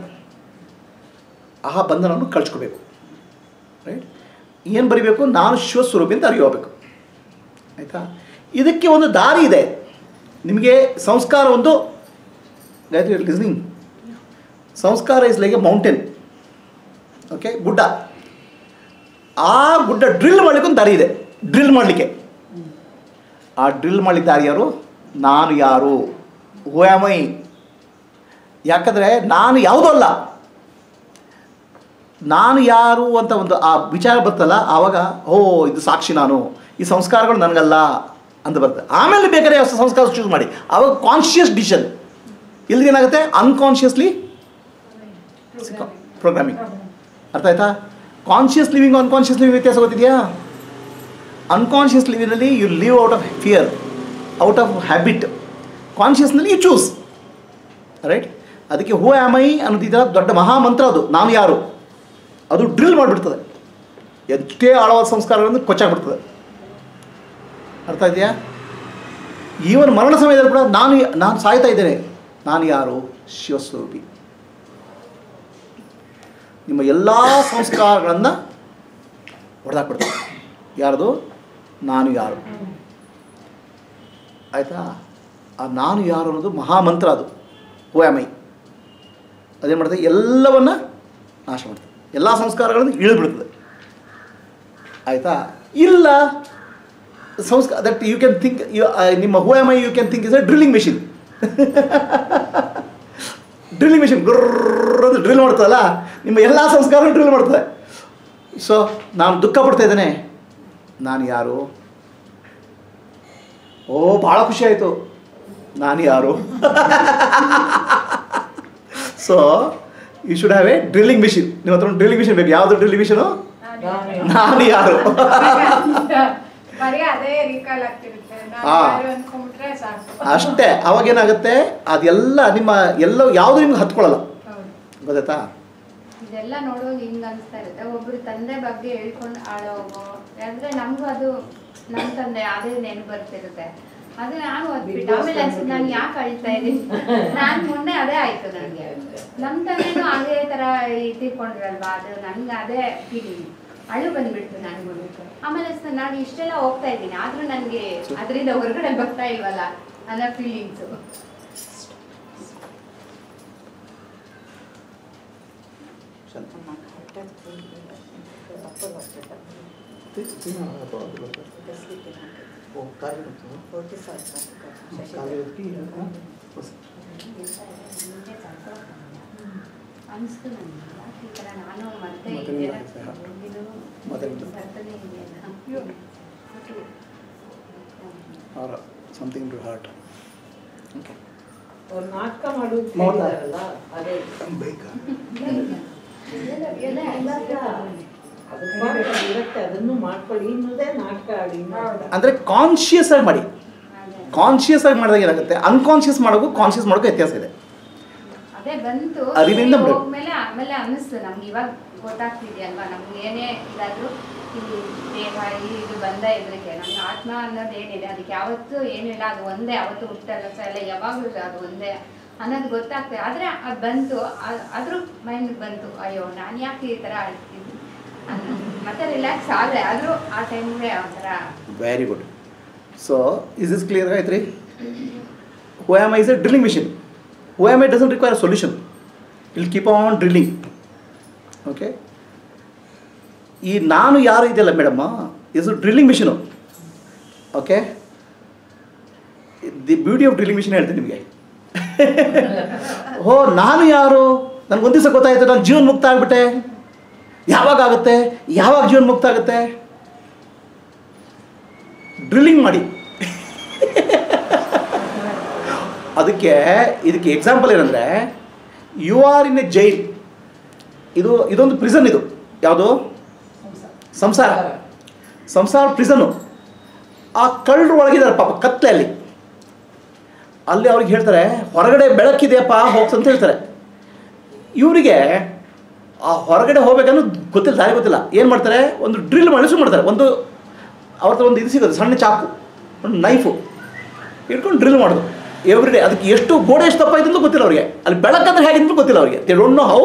ಆ ಬಂಧನವನ್ನು ಕಳ್ಸ್ಕೋಬೇಕು ರೈಟ್ ಏನು ಬರಿಬೇಕು ನಾನು ಶಿವಸ್ವರೂಪಿ ಅಂತ ಅರಿವು ಹೋಗ್ಬೇಕು ಆಯಿತಾ ಇದಕ್ಕೆ ಒಂದು ದಾರಿ ಇದೆ ನಿಮಗೆ ಸಂಸ್ಕಾರ ಒಂದು ಗಾಯತ್ರಿ ಲಿಸ್ನಿಂಗ್ ಸಂಸ್ಕಾರ is like a mountain okay ಗುಡ್ಡ ಆ ಗುಡ್ಡ ಡ್ರಿಲ್ ಮಾಡ್ಲಿಕ್ಕೆ ಒಂದು ದಾರಿ ಇದೆ ಡ್ರಿಲ್ ಮಾಡಲಿಕ್ಕೆ ಆ ಡ್ರಿಲ್ ಮಾಡ್ಲಿಕ್ಕೆ ದಾರಿ ಯಾರು ನಾನು ಯಾರು ಓಯಾಮೈ ಯಾಕಂದರೆ ನಾನು ಯಾವುದೂ ಅಲ್ಲ ನಾನು ಯಾರು ಅಂತ ಒಂದು ಆ ವಿಚಾರ ಬರ್ತಲ್ಲ ಆವಾಗ ಓ ಇದು ಸಾಕ್ಷಿ ನಾನು ಈ ಸಂಸ್ಕಾರಗಳು ನನಗಲ್ಲ ಅಂತ ಬರ್ತದೆ ಆಮೇಲೆ ಬೇಕಾದ್ರೆ ಯಾವ ಸಂಸ್ಕಾರ ಚೂಸ್ ಮಾಡಿ ಆವಾಗ ಕಾನ್ಷಿಯಸ್ ಡಿಸಿಷನ್ ಇಲ್ಲಿ ಏನಾಗುತ್ತೆ ಅನ್ಕಾನ್ಷಿಯಸ್ಲಿ ಪ್ರೋಗ್ರಾಮಿಂಗ್ ಅರ್ಥ ಆಯ್ತಾ ಕಾನ್ಷಿಯಸ್ ಲಿವಿಂಗ್ ಅನ್ಕಾನ್ಷಿಯಸ್ ಲಿವಿಂಗ್ ವ್ಯತ್ಯಾಸ ಗೊತ್ತಿದೆಯಾ ಅನ್ಕಾನ್ಷಿಯಸ್ ಲಿವಿನಲ್ಲಿ you live out of fear out of habit ಕಾನ್ಷಿಯಸ್ನಲ್ಲಿ ಯು ಚೂಸ್ ರೈಟ್ ಅದಕ್ಕೆ ಹೂ ಆಮ್ ಐ ಅನ್ನೋದಿದ ದೊಡ್ಡ ಮಹಾಮಂತ್ರ ಅದು ನಾನು ಯಾರು ಅದು ಡ್ರಿಲ್ ಮಾಡಿಬಿಡ್ತದೆ ಎಷ್ಟೇ ಆಳವಾದ ಸಂಸ್ಕಾರಗಳನ್ನು ಕೊಚ್ಚಾಗ್ಬಿಡ್ತದೆ ಅರ್ಥ ಇದೆಯಾ ಈವನ್ ಮರಣ ಸಮಯದಲ್ಲಿ ಕೂಡ ನಾನು ನಾನು ಸಾಯ್ತಾ ಇದ್ದೇನೆ ನಾನು ಯಾರು ಶಿವಸ್ವರೂಪಿ ನಿಮ್ಮ ಎಲ್ಲ ಸಂಸ್ಕಾರಗಳನ್ನು ಹೊಡೆದಾಕ್ಬಿಡ್ತದೆ ಯಾರ್ದು ನಾನು ಯಾರು ಆಯಿತಾ ಆ ನಾನು ಯಾರು ಅನ್ನೋದು ಮಹಾಮಂತ್ರ ಅದು ಹೋ ಆಮ್ ಐ ಅದೇನು ಮಾಡ್ತದೆ ಎಲ್ಲವನ್ನ ನಾಶ ಮಾಡ್ತದೆ ಎಲ್ಲ ಸಂಸ್ಕಾರಗಳನ್ನು ಇಳಿದ್ಬಿಡ್ತದೆ ಆಯಿತಾ ಇಲ್ಲ ಸಂಸ್ಕಾರ that you can think you ನಿಮ್ಮ who am I you can think is a drilling machine drilling machine ಗುರ್ರ ಅಂತ ಡ್ರಿಲ್ ಮಾಡ್ತದಲ್ಲ ನಿಮ್ಮ ಎಲ್ಲ ಸಂಸ್ಕಾರ ಡ್ರಿಲ್ ಮಾಡ್ತದೆ ಸೊ ನಾನು ದುಃಖ ಪಡ್ತಾ ಇದ್ದೇನೆ ನಾನು ಯಾರು ಓ ಭಾಳ ಖುಷಿ ಆಯಿತು ನಾನು ಯಾರು so you should have a drilling machine ನಿಮ್ಮ ಹತ್ರ ಒಂದು ಡ್ರಿಲ್ಲಿಂಗ್ ಮಿಷಿನ್ ಬೇಕು ಯಾವುದು ಡ್ರಿಲ್ಲಿಂಗ್ ಮಿಷಿನು ನಾನು ಯಾರು ಬರೀ ಅದೇ ರೀಕಾಲ್ ಆಗ್ತಿರುತ್ತೆ ನಾನು ಆ. ಯಾರು ಅನ್ಕೊಂಡ್ಬಿಟ್ರೆ ಸಾಕು ಅಷ್ಟೇ ಅವಾಗೇನಾಗುತ್ತೆ ಅದೆಲ್ಲ ನಿಮ್ಮ ಎಲ್ಲ ಯಾವುದು ನಿಮ್ಗೆ ಹತ್ಕೊಳ್ಳಲ್ಲ ಹೌದು ಗೊತ್ತಾಯ್ತಾ ಇದೆಲ್ಲ ನೋಡುವಾಗ ಹಿಂಗ್ ಅನ್ಸ್ತಾ ಇರುತ್ತೆ ಒಬ್ರು ತಂದೆ ಬಗ್ಗೆ ಹೇಳ್ಕೊಂಡು ಆಳೋಗೋ ಅಂದ್ರೆ ನಮಗೂ ಅದು ನಮ್ಮ ತಂದೆ ಅದೇ ನೆನಪು ಬರ್ತಿರುತ್ತೆ ಅದು ನಾನು ಓದ್ಬಿಟ್ಟು ಆಮೇಲೆ ಅನ್ಸುತ್ತೆ ನಾನು ಯಾಕೆ ಅಳ್ತಾ ಇದ್ದೀನಿ ನಾನು ಮೊನ್ನೆ ಅದೇ ಆಯ್ತು ನನಗೆ ನಮ್ಮ ತಂದೆನೂ ಅದೇ ತರ ಈ ತೀರ್ಕೊಂಡ್ರಲ್ವಾ ಅದು ನನ್ಗೆ ಅದೇ ಫೀಲಿಂಗ್ ಅಳು ಬಂದ್ಬಿಡ್ತು ನನಗೂ ಆಮೇಲೆ ಅನ್ಸ್ತು ನಾನು ಇಷ್ಟೆಲ್ಲ ಹೋಗ್ತಾ ಇದ್ದೀನಿ ಆದ್ರೂ ನನಗೆ ಅದರಿಂದ ಹೊರಗಡೆ ಬರ್ತಾ ಇಲ್ವಲ್ಲ ಅನ್ನೋ ಫೀಲಿಂಗ್ಸು ಅನಿಸ್ತು ನನಗೆ ಈ ಥರ ನಾನು ಮತ್ತೆ ಮತ್ತೆ ಇದೆಲ್ಲ ಏನಾಗ್ತದೆ? ಹೋಗಿದ್ದು ಮಾತಾಡಿದ್ದು ಬರ್ತದೆ ಇದೆಯಲ್ಲ ಅಯ್ಯೋ. Or something to heart okay ಅವ್ರು ನಾಟಕ ಮಾಡೋದು ಮೌನ. ಹೇಳಿದಾರಲ್ಲ ಅದೇ ಬೇಕಾ ಎಲ್ಲ ಎಲ್ಲ ಅದು ಪಾಠ ಇರುತ್ತೆ ಅದನ್ನು ಮಾಡ್ಕೊಳ್ಳಿ ಇನ್ನುದೇ ನಾಟಕ ಆಡಿ ಹೌದಾ? ಅಂದರೆ ಕಾನ್ಷಿಯಸ್ ಆಗಿ ಮಾಡಿ ಅದೇ. ಕಾನ್ಷಿಯಸ್ ಆಗಿ ಮಾಡಿದಾಗ ಏನಾಗುತ್ತೆ ಅನ್ಕಾನ್ಷಿಯಸ್ ಮಾಡೋಕ್ಕೂ ಕಾನ್ಷಿಯಸ್ ಮಾಡೋಕ್ಕೂ ವ್ಯತ್ಯಾಸ ಇದೆ ಅದೇ ಬಂತು ಅರಿವಿಂದ ಇಲ್ಲಿ ಬಿಡು. ಹೋದ್ಮೇಲೆ ಆಮೇಲೆ ಅನ್ನಿಸ್ತು ನಮ್ಗೆ ಇವಾಗ ಗೊತ್ತಾಗ್ತಿದೆಯಲ್ವಾ ನಮ್ಗೆ ಏನೇ ಇದಾದ್ರೂ ಇಲ್ಲಿ ದೇಹ ಈ ಇದು ಬಂದ ಎದುರಿಗೆ ನಮ್ಗೆ ಆತ್ಮ ಅನ್ನೋದು ಏನಿದೆ ಅದಕ್ಕೆ ಯಾವತ್ತೂ ಏನೂ ಇಲ್ಲ ಅದು ಒಂದೇ ಯಾವತ್ತೂ ಹುಟ್ಟಲ್ಲ ಎಲ್ಲ ಯಾವಾಗಲೂ ಅದು ಒಂದೇ ಅನ್ನೋದು ಗೊತ್ತಾಗ್ತದೆ ಆದರೆ ಅದು ಬಂತು ಅ- ಅದ್ರ ಮೈಂಡ್ ಬಂತು ಅಯ್ಯೋ ನಾನು ಯಾಕೆ ಈ ಥರ ಆಡ್ತಿದ್ದೆ ಅನ್ನೋದು. ಮತ್ತೆ ರಿಲ್ಯಾಕ್ಸ್ ಆದರೆ ಆದರೂ ಆ ಟೈಮ್ಗೆ ಒಂಥರ very good so is is clear ಆಯ್ತು ರೀ who am I's a drilling machine who am I doesn't require solution I'll keep on drilling okay ಈ ನಾನು ಯಾರು ಇದೆಯಲ್ಲ ಮೇಡಮ್ಮ is drilling machine okay the beauty of drilling machine ಹೇಳ್ತೀನಿ ನಿಮಗೆ ಓ ನಾನು ಯಾರು ನನಗೆ ಒಂದು ದಿವಸ ಗೊತ್ತಾಯ್ತು ನಾನು ಜೀವನ್ ಮುಕ್ತ ಆಗ್ಬಿಟ್ಟೆ ಯಾವಾಗ ಆಗುತ್ತೆ ಯಾವಾಗ ಜೀವನ್ ಮುಕ್ತ ಆಗುತ್ತೆ ಡ್ರಿಲ್ಲಿಂಗ್ ಮಾಡಿ ಅದಕ್ಕೆ ಇದಕ್ಕೆ ಎಕ್ಸಾಂಪಲ್ ಏನಂದರೆ you are in a jail ಇದು ಇದೊಂದು ಪ್ರಿಸನ್ ಇದು ಯಾವುದು ಸಂಸಾರ ಸಂಸಾರ ಪ್ರಿಸನ್ನು ಆ ಕಳ್ಳರು ಒಳಗಿದ್ದಾರೆ ಪಾಪ ಕತ್ಲೆ ಅಲ್ಲಿ ಅಲ್ಲಿ ಅವ್ರಿಗೆ ಹೇಳ್ತಾರೆ ಹೊರಗಡೆ ಬೆಳಕಿದೆಯಪ್ಪ ಹೋಗ್ಸ್ ಅಂತ ಹೇಳ್ತಾರೆ ಇವರಿಗೆ ಆ ಹೊರಗಡೆ ಹೋಗ್ಬೇಕನ್ನೋ ಗೊತ್ತಿಲ್ಲ ದಾರಿ ಗೊತ್ತಿಲ್ಲ ಏನು ಮಾಡ್ತಾರೆ ಒಂದು ಡ್ರಿಲ್ ಮಾಡಿ ಶುರು ಮಾಡ್ತಾರೆ ಒಂದು ಅವ್ರ ಹತ್ರ ಒಂದು ಇದು ಸಿಗುತ್ತೆ ಸಣ್ಣ ಚಾಕು ಒಂದು ನೈಫು ಇಟ್ಕೊಂಡು ಡ್ರಿಲ್ ಮಾಡೋದು ಎವ್ರಿ ಡೇ ಅದಕ್ಕೆ ಎಷ್ಟು ಗೋಡೆ ಎಷ್ಟು ದಪ್ಪ ಇದೆ ಅಂತ ಗೊತ್ತಿಲ್ಲ ಅವ್ರಿಗೆ ಅಲ್ಲಿ ಬೆಳಕಂದ್ರೆ ಹೇಗೆ ಅಂತ ಗೊತ್ತಿಲ್ಲ ಅವ್ರಿಗೆ ದೇ ಡೋಂಟ್ ನೋ ಹೌ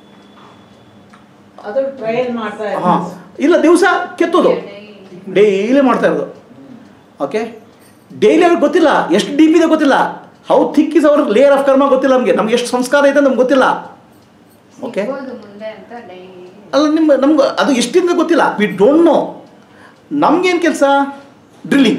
ಅದು ಟ್ರಯಲ್ ಮಾಡ್ತಾ ಹಾಂ ಇದ್ದಾರೆ ಇಲ್ಲ ದಿವಸ ಕೆತ್ತೋದು ಡೈಲಿ ಮಾಡ್ತಾ ಇರೋದು ಓಕೆ ಡೈಲಿ ಅವ್ರಿಗೆ ಗೊತ್ತಿಲ್ಲ ಎಷ್ಟು ಡೀಪ್ ಇದೆ ಗೊತ್ತಿಲ್ಲ ಹೌ ಥಿಕ್ ಇಸ್ ಅವ್ರ ಲೇಯರ್ ಆಫ್ ಕರ್ಮ ಗೊತ್ತಿಲ್ಲ ನಮಗೆ ನಮ್ಗೆ ಎಷ್ಟು ಸಂಸ್ಕಾರ ಇದೆ ನಮ್ಗೆ ಗೊತ್ತಿಲ್ಲ ಓಕೆ ಸಿಗ್ಬೋದು ಮುಂದೆ ಅಂತ ಡೈಲಿ ಅಲ್ಲ ನಿಮ್ಮ ನಮ್ಗೆ ಅದು ಎಷ್ಟಿಂದ ಗೊತ್ತಿಲ್ಲ ವಿ ಡೋಂಟ್ ನೋ ನಮ್ಗೇನು ಕೆಲಸ ಡ್ರಿಲ್ಲಿಂಗ್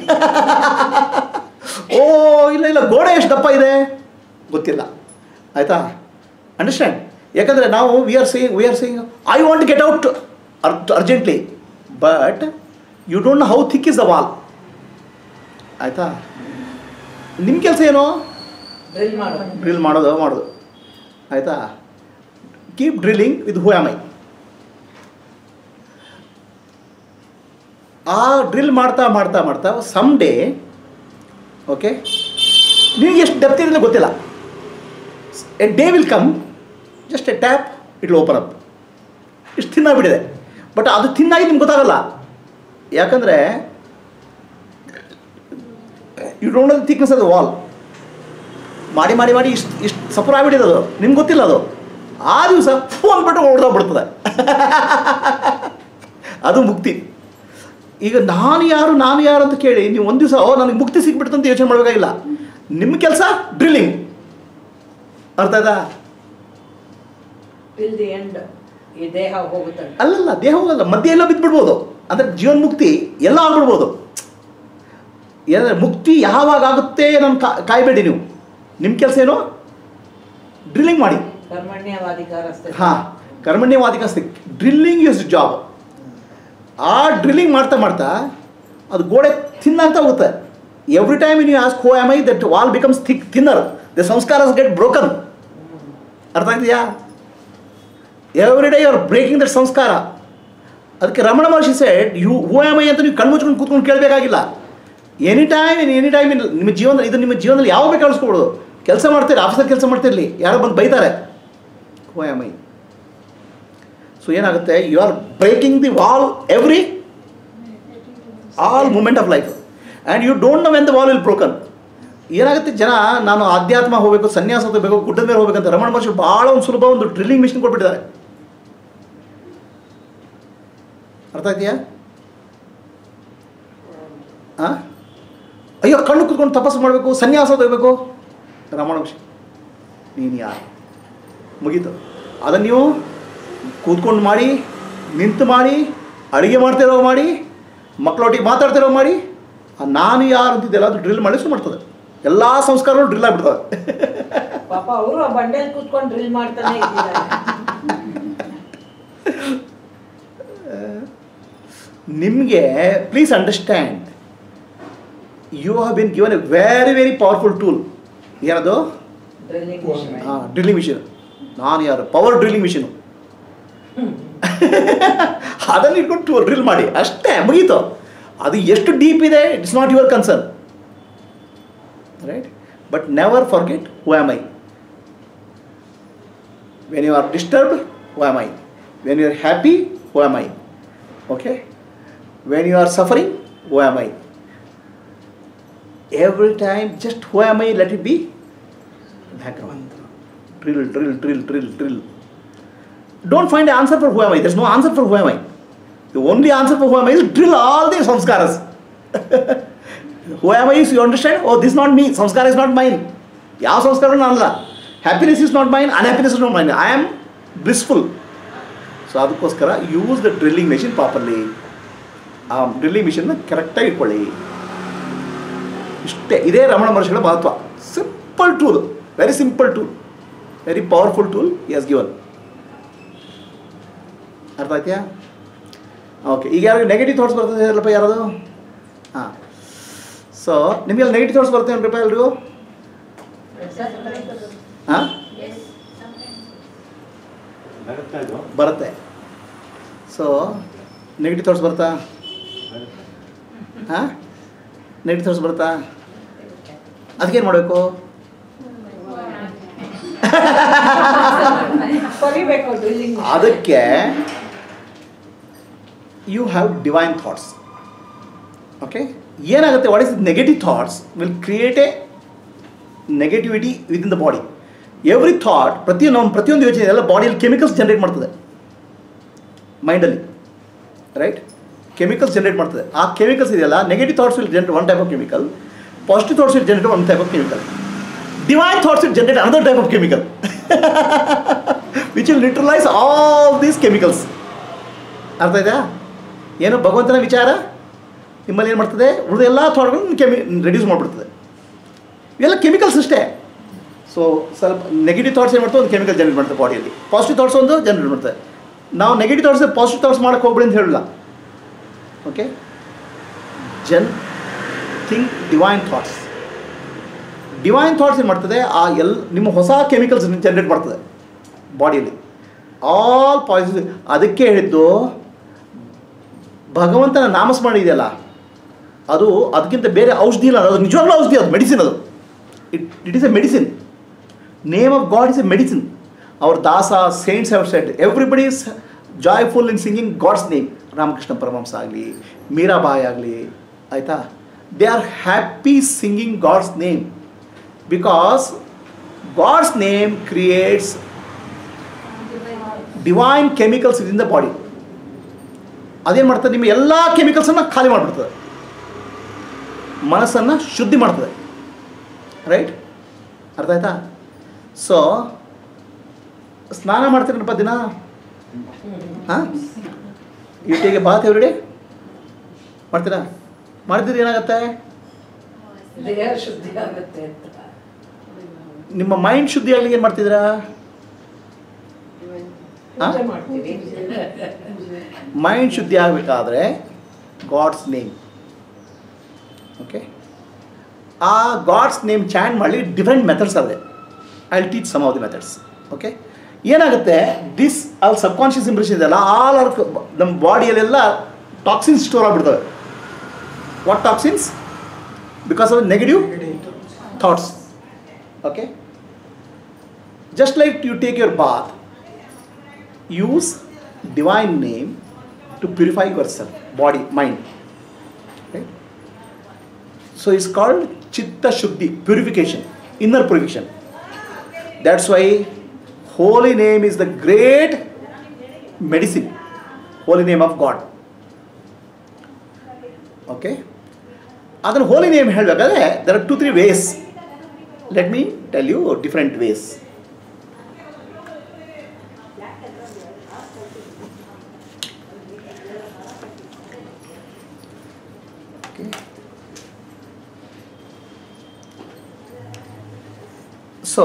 ಓ ಇಲ್ಲ ಇಲ್ಲ ಗೋಡೆ ಎಷ್ಟು ದಪ್ಪ ಇದೆ ಗೊತ್ತಿಲ್ಲ ಆಯಿತಾ ಅಂಡರ್ಸ್ಟ್ಯಾಂಡ್ ಯಾಕಂದರೆ ನಾವು we are saying we are saying I want get out urgently but you don't know how thick is the wall ಆಯಿತಾ ನಿಮ್ಮ ಕೆಲಸ ಏನು ಡ್ರಿಲ್ ಮಾಡೋದು ಡ್ರಿಲ್ ಮಾಡೋದು ಮಾಡೋದು ಆಯಿತಾ keep drilling with who am I ಆ ಡ್ರಿಲ್ ಮಾಡ್ತಾ ಮಾಡ್ತಾ ಮಾಡ್ತಾ ಸಮ್ ಡೇ ಓಕೆ ನಿಮಗೆ ಎಷ್ಟು ಡೆಪ್ತ್ ಇದೆ ಗೊತ್ತಿಲ್ಲ a day will come just a tap it open up ಇಷ್ಟು ತಿನ್ನಾಗ್ಬಿಟ್ಟಿದೆ ಬಟ್ ಅದು ತಿನ್ನಾಗಿ ನಿಮ್ಗೆ ಗೊತ್ತಾಗಲ್ಲ ಯಾಕಂದರೆ you don't know thickness of the wall ಮಾಡಿ ಮಾಡಿ ಮಾಡಿ ಇಷ್ಟು ಇಷ್ಟು ಸಫರ್ ಆಗ್ಬಿಟ್ಟಿದೆ ಅದು ನಿಮ್ಗೆ ಗೊತ್ತಿಲ್ಲ ಅದು ಆ ದಿವಸ ಫೋನ್ ಬಿಟ್ಟು ಹೊಡೆದೋಗ್ಬಿಡ್ತದೆ ಅದು ಮುಕ್ತಿ ಈಗ ನಾನು ಯಾರು ನಾನು ಯಾರು ಅಂತ ಕೇಳಿ ನೀವು ಒಂದು ದಿವಸ ಓ ನನಗೆ ಮುಕ್ತಿ ಸಿಕ್ಬಿಡ್ತು ಅಂತ ಯೋಚನೆ ಮಾಡಬೇಕಾಗಿಲ್ಲ ನಿಮ್ಮ ಕೆಲಸ ಡ್ರಿಲ್ಲಿಂಗ್ ಅರ್ಥ ಆಯ್ತಾ ಟಿಲ್ ದಿ ಎಂಡ್ ಈ ದೇಹ ಹೋಗುತ್ತಂತೆ ಅಲ್ಲಲ್ಲ ದೇಹ ಹೋಗಲ್ಲ ಮಧ್ಯೆ ಎಲ್ಲ ಬಿದ್ದುಬಿಡ್ಬೋದು ಅಂದರೆ ಜೀವನ್ ಮುಕ್ತಿ ಎಲ್ಲ ಆಗ್ಬಿಡ್ಬೋದು ಏನಂದರೆ ಮುಕ್ತಿ ಯಾವಾಗ ಆಗುತ್ತೆ ನಾನು ಕಾ ಕಾಯಬೇಡಿ ನೀವು ನಿಮ್ಮ ಕೆಲಸ ಏನು ಡ್ರಿಲ್ಲಿಂಗ್ ಮಾಡಿ ಕರ್ಮಣ್ಯವಾಧಿಕಾರಸ್ಥೆ ಹಾಂ ಕರ್ಮಣ್ಯವಾದಿಕ ಡ್ರಿಲ್ಲಿಂಗ್ ಇಸ್ ಜಾಬ್ ಆ ಡ್ರಿಲ್ಲಿಂಗ್ ಮಾಡ್ತಾ ಮಾಡ್ತಾ ಅದು ಗೋಡೆ ತಿನ್ನಂತ ಹೋಗುತ್ತೆ every time you ask who am I that wall becomes thick thinner the ಸಂಸ್ಕಾರ ಗೆಟ್ ಬ್ರೋಕನ್ ಅರ್ಥ ಆಗ್ತಿದೆಯಾ every day you are breaking that ಸಂಸ್ಕಾರ ಅದಕ್ಕೆ Ramana Maharshi said you who am I ಅಂತ ನೀವು ಕಣ್ಮುಚ್ಕೊಂಡು ಕೂತ್ಕೊಂಡು ಕೇಳಬೇಕಾಗಿಲ್ಲ any time in any time ನಿಮ್ಮ ಜೀವನ ಇದು ನಿಮ್ಮ ಜೀವನದಲ್ಲಿ ಯಾವ ಬೇಕು ಅಳಿಸ್ಕೊಬೋದು ಕೆಲಸ ಮಾಡ್ತೀರಿ ಆಫೀಸಲ್ಲಿ ಕೆಲಸ ಮಾಡ್ತಿರಲಿ ಯಾರೋ ಬಂದು ಬೈತಾರೆ ಹೂ ಆಮ್ ಐ ಸೊ ಏನಾಗುತ್ತೆ you are breaking the wall every all moment of life and you don't know when the wall will broken ಏನಾಗುತ್ತೆ ಜನ ನಾನು ಆಧ್ಯಾತ್ಮ ಹೋಗಬೇಕು ಸನ್ಯಾಸ ಹೋಗಬೇಕು ಗುಡ್ಡದ ಮೇಲೆ ಹೋಗ್ಬೇಕಂತ ರಮಣ ಮಹರ್ಷಿ ಭಾಳ ಒಂದು ಸುಲಭ ಒಂದು ಡ್ರಿಲ್ಲಿಂಗ್ ಮಿಷಿನ್ ಕೊಟ್ಬಿಟ್ಟಿದ್ದಾರೆ ಅರ್ಥ ಇದೆಯಾ ಹಾಂ ಅಯ್ಯೋ ಕಣ್ಣು ಕೂತ್ಕೊಂಡು ತಪಸ್ಸು ಮಾಡಬೇಕು ಸನ್ಯಾಸ ಹೋಗಬೇಕು ರಮಣ ಮಹರ್ಷಿ ನೀನು ಯಾರು ಮುಗೀತು ಅದನ್ನು ನೀವು ಕೂತ್ಕೊಂಡು ಮಾಡಿ ನಿಂತು ಮಾಡಿ ಅಡುಗೆ ಮಾಡ್ತಿರೋ ಮಾಡಿ ಮಕ್ಕಳೊಟ್ಟಿಗೆ ಮಾತಾಡ್ತಿರೋ ಮಾಡಿ ಆ ನಾನು ಯಾರು ಅಂತಿದ್ದೆಲ್ಲ ಅದು ಡ್ರಿಲ್ ಮಾಡಿ ಶುರು ಮಾಡ್ತದೆ ಎಲ್ಲ ಸಂಸ್ಕಾರಗಳು ಡ್ರಿಲ್ ಆಗಿಬಿಡ್ತವೆ ಪಾಪ ಅವರು ಆ ಬಂಡೆಲ್ ಕೂತ್ಕೊಂಡು ಡ್ರಿಲ್ ಮಾಡ್ತಾನೆ ಇದ್ದಾರೆ ನಿಮಗೆ please understand you have been given a very very powerful tool ಏನದು ಹಾಂ ಡ್ರಿಲ್ಲಿಂಗ್ ಮಿಷಿನ್ ನಾನು ಯಾರು ಪವರ್ ಡ್ರಿಲ್ಲಿಂಗ್ ಮಿಷಿನು ಅದನ್ನು ಇಟ್ಕೊಂಡು ಟೂಲ್ ಡ್ರಿಲ್ ಮಾಡಿ ಅಷ್ಟೇ ಮುಗೀತು ಅದು ಎಷ್ಟು ಡೀಪ್ ಇದೆ it's not your concern right but never forget who am I when you are disturbed who am i when you are happy who am i okay when you are suffering who am i every time just who am i let it be background drill drill drill drill drill don't find an answer for who am i there's no answer for who am i the only answer for who am i is drill all the samskaras who am i is you understand oh this is not me samskara is not mine ಯಾವ ಸಂಸ್ಕಾರ ನಾನಲ್ಲ happiness is not mine unhappiness is not mine I am blissful so ಅದಕ್ಕೋಸ್ಕರ use the drilling machine properly ಆ drilling ಮಿಷನ್ನ ಕರೆಕ್ಟಾಗಿ ಇಟ್ಕೊಳ್ಳಿ ಇಷ್ಟೇ ಇದೇ ರಮಣ ಮಹರ್ಷಿಗಳ ಮಹತ್ವ simple tool very simple tool very powerful tool is given ಅರ್ಥ ಆಯ್ತಾ ಓಕೆ ಈಗ ಯಾರು ನೆಗೆಟಿವ್ ಥಾಟ್ಸ್ ಬರ್ತದೆ ಹೇಳಪ್ಪ ಯಾರದು ಹಾಂ ಸೊ ನಿಮಗೆಲ್ಲ ನೆಗೆಟಿವ್ ಥಾಟ್ಸ್ ಬರ್ತೇನೆ ರೂಪಾಯಿ ಎಲ್ರಿಗೂ ಹಾಂ ಬರುತ್ತಾ ಇದು ಬರುತ್ತೆ ಸೊ ನೆಗೆಟಿವ್ ಥಾಟ್ಸ್ ಬರ್ತಾ ಹಾಂ ನೆಗೆಟಿವ್ ಥಾಟ್ಸ್ ಬರ್ತಾ ಅದಕ್ಕೇನು ಮಾಡಬೇಕು ಕೊರಿಬೇಕು ಡ್ರಿಲ್ಲಿಂಗ್ ಅದಕ್ಕೆ you have divine thoughts okay ಏನಾಗುತ್ತೆ what is negative thoughts will create a negativity with in the body every thought ಪ್ರತಿಯೊಂದು ನಮ್ಮ ಪ್ರತಿಯೊಂದು ಯೋಚನೆ ಎಲ್ಲ ಬಾಡಿಯಲ್ಲಿ ಕೆಮಿಕಲ್ಸ್ ಜನ್ರೇಟ್ ಮಾಡ್ತದೆ ಮೈಂಡಲ್ಲಿ ರೈಟ್ ಕೆಮಿಕಲ್ಸ್ ಜನ್ರೇಟ್ ಮಾಡ್ತದೆ ಆ ಕೆಮಿಕಲ್ಸ್ ಇದೆಯಲ್ಲ negative thoughts will generate one type of chemical positive thoughts will generate one type of chemical divine thoughts will generate another type of chemical which will neutralise all these chemicals ಅರ್ಥ ಆಯ್ತಾ ಏನು ಭಗವಂತನ ವಿಚಾರ ನಿಮ್ಮಲ್ಲಿ ಏನು ಮಾಡ್ತದೆ ಉಳಿದ ಎಲ್ಲ ಥಾಟ್ಗಳನ್ನು ಕೆಮಿ ರೆಡ್ಯೂಸ್ ಮಾಡಿಬಿಡ್ತದೆ ಇವೆಲ್ಲ ಕೆಮಿಕಲ್ಸ್ ಅಷ್ಟೇ ಸೊ ಸ್ವಲ್ಪ ನೆಗೆಟಿವ್ ಥಾಟ್ಸ್ ಏನು ಮಾಡ್ತದೆ ಒಂದು ಕೆಮಿಕಲ್ ಜನರೇಟ್ ಮಾಡ್ತದೆ ಬಾಡಿಯಲ್ಲಿ ಪಾಸಿಟಿವ್ ಥಾಟ್ಸ್ ಒಂದು ಜನರೇಟ್ ಮಾಡ್ತದೆ ನಾವು ನೆಗೆಟಿವ್ ಥಾಟ್ಸ್ ಪಾಸಿಟಿವ್ ಥಾಟ್ಸ್ ಮಾಡೋಕ್ಕೆ ಹೋಗ್ಬೇಡಿ ಅಂತ ಹೇಳಲ್ಲ okay then think divine thoughts divine thoughts ಏನು ಮಾಡ್ತದೆ ಆ ಎಲ್ ನಿಮ್ಮ ಹೊಸ ಕೆಮಿಕಲ್ಸ್ ಜನರೇಟ್ ಮಾಡ್ತದೆ ಬಾಡಿಯಲ್ಲಿ ಆಲ್ ಪಾಸಿಟಿವ್ ಅದಕ್ಕೆ ಹೇಳಿದ್ದು ಭಗವಂತನ ನಾಮಸ್ಮರಣೆ ಇದೆಯಲ್ಲ ಅದು ಅದಕ್ಕಿಂತ ಬೇರೆ ಔಷಧಿ ಇಲ್ಲ ಅದು ನಿಜವಾಗ್ಲೂ ಔಷಧಿ ಅದು ಮೆಡಿಸಿನ್ ಅದು it it is a medicine name of God is a medicine our Dasa saints have said everybody is joyful in singing God's name Ramakrishna Paramahamsa ಆಗಲಿ ಮೀರಾಬಾಯಿ ಆಗಲಿ ಆಯಿತಾ they are happy singing God's name because God's name creates divine chemicals in the body ಅದೇನು ಮಾಡ್ತದೆ ನಿಮ್ಮ ಎಲ್ಲ ಕೆಮಿಕಲ್ಸನ್ನು ಖಾಲಿ ಮಾಡಿಬಿಡ್ತದೆ ಮನಸ್ಸನ್ನು ಶುದ್ಧಿ ಮಾಡ್ತದೆ ರೈಟ್ ಅರ್ಥ ಆಯ್ತಾ ಸೊ ಸ್ನಾನ ಮಾಡ್ತೀರಪ್ಪ ದಿನ ಹಾಂ ಇಟ್ಟಿಗೆ ಬಾತ್ ಎವ್ರಿಡೇ ಮಾಡ್ತೀರಾ ಮಾಡಿದ್ರೆ ಏನಾಗುತ್ತೆ ದೇಹ ಶುದ್ಧಿ ಆಗುತ್ತೆ ಅಂತ ನಿಮ್ಮ ಮೈಂಡ್ ಶುದ್ಧಿ ಆಗ್ಲಿಕ್ಕೆ ಏನು ಮಾಡ್ತಿದ್ದೀರಾ ಪೂಜೆ ಮಾಡ್ತೀವಿ ಮೈಂಡ್ ಶುದ್ಧಿ ಆಗಬೇಕಾದ್ರೆ ಗಾಡ್ಸ್ ನೇಮ್ ಓಕೆ ಆ ಗಾಡ್ಸ್ ನೇಮ್ ಚಾಂಟ್ ಮಾಡಲಿ ಡಿಫ್ರೆಂಟ್ ಮೆಥಡ್ಸ್ ಅದೇ I will teach some of the methods okay ಏನಾಗುತ್ತೆ ದಿಸ್ ಅಲ್ಲಿ ಸಬ್ಕಾನ್ಷಿಯಸ್ ಇಂಪ್ರೆಷನ್ ಇದೆಲ್ಲ ಆಲ್ ಆರ್ ನಮ್ಮ ಬಾಡಿಯಲ್ಲೆಲ್ಲ ಟಾಕ್ಸಿನ್ಸ್ ಸ್ಟೋರ್ ಆಗಿಬಿಡ್ತವೆ what toxins because of negative thoughts okay just like you take your bath use divine name to purify yourself body mind right so it's called chitta shuddhi purification inner purification that's why holy name is the great medicine holy name of god okay ಅದನ್ನು holy name ಹೇಳಬೇಕಾದ್ರೆ there are two three ways let me tell you different ways so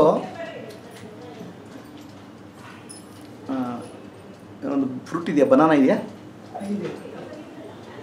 ಒಂದು fruit ಇದೆಯಾ banana ಇದೆಯಾ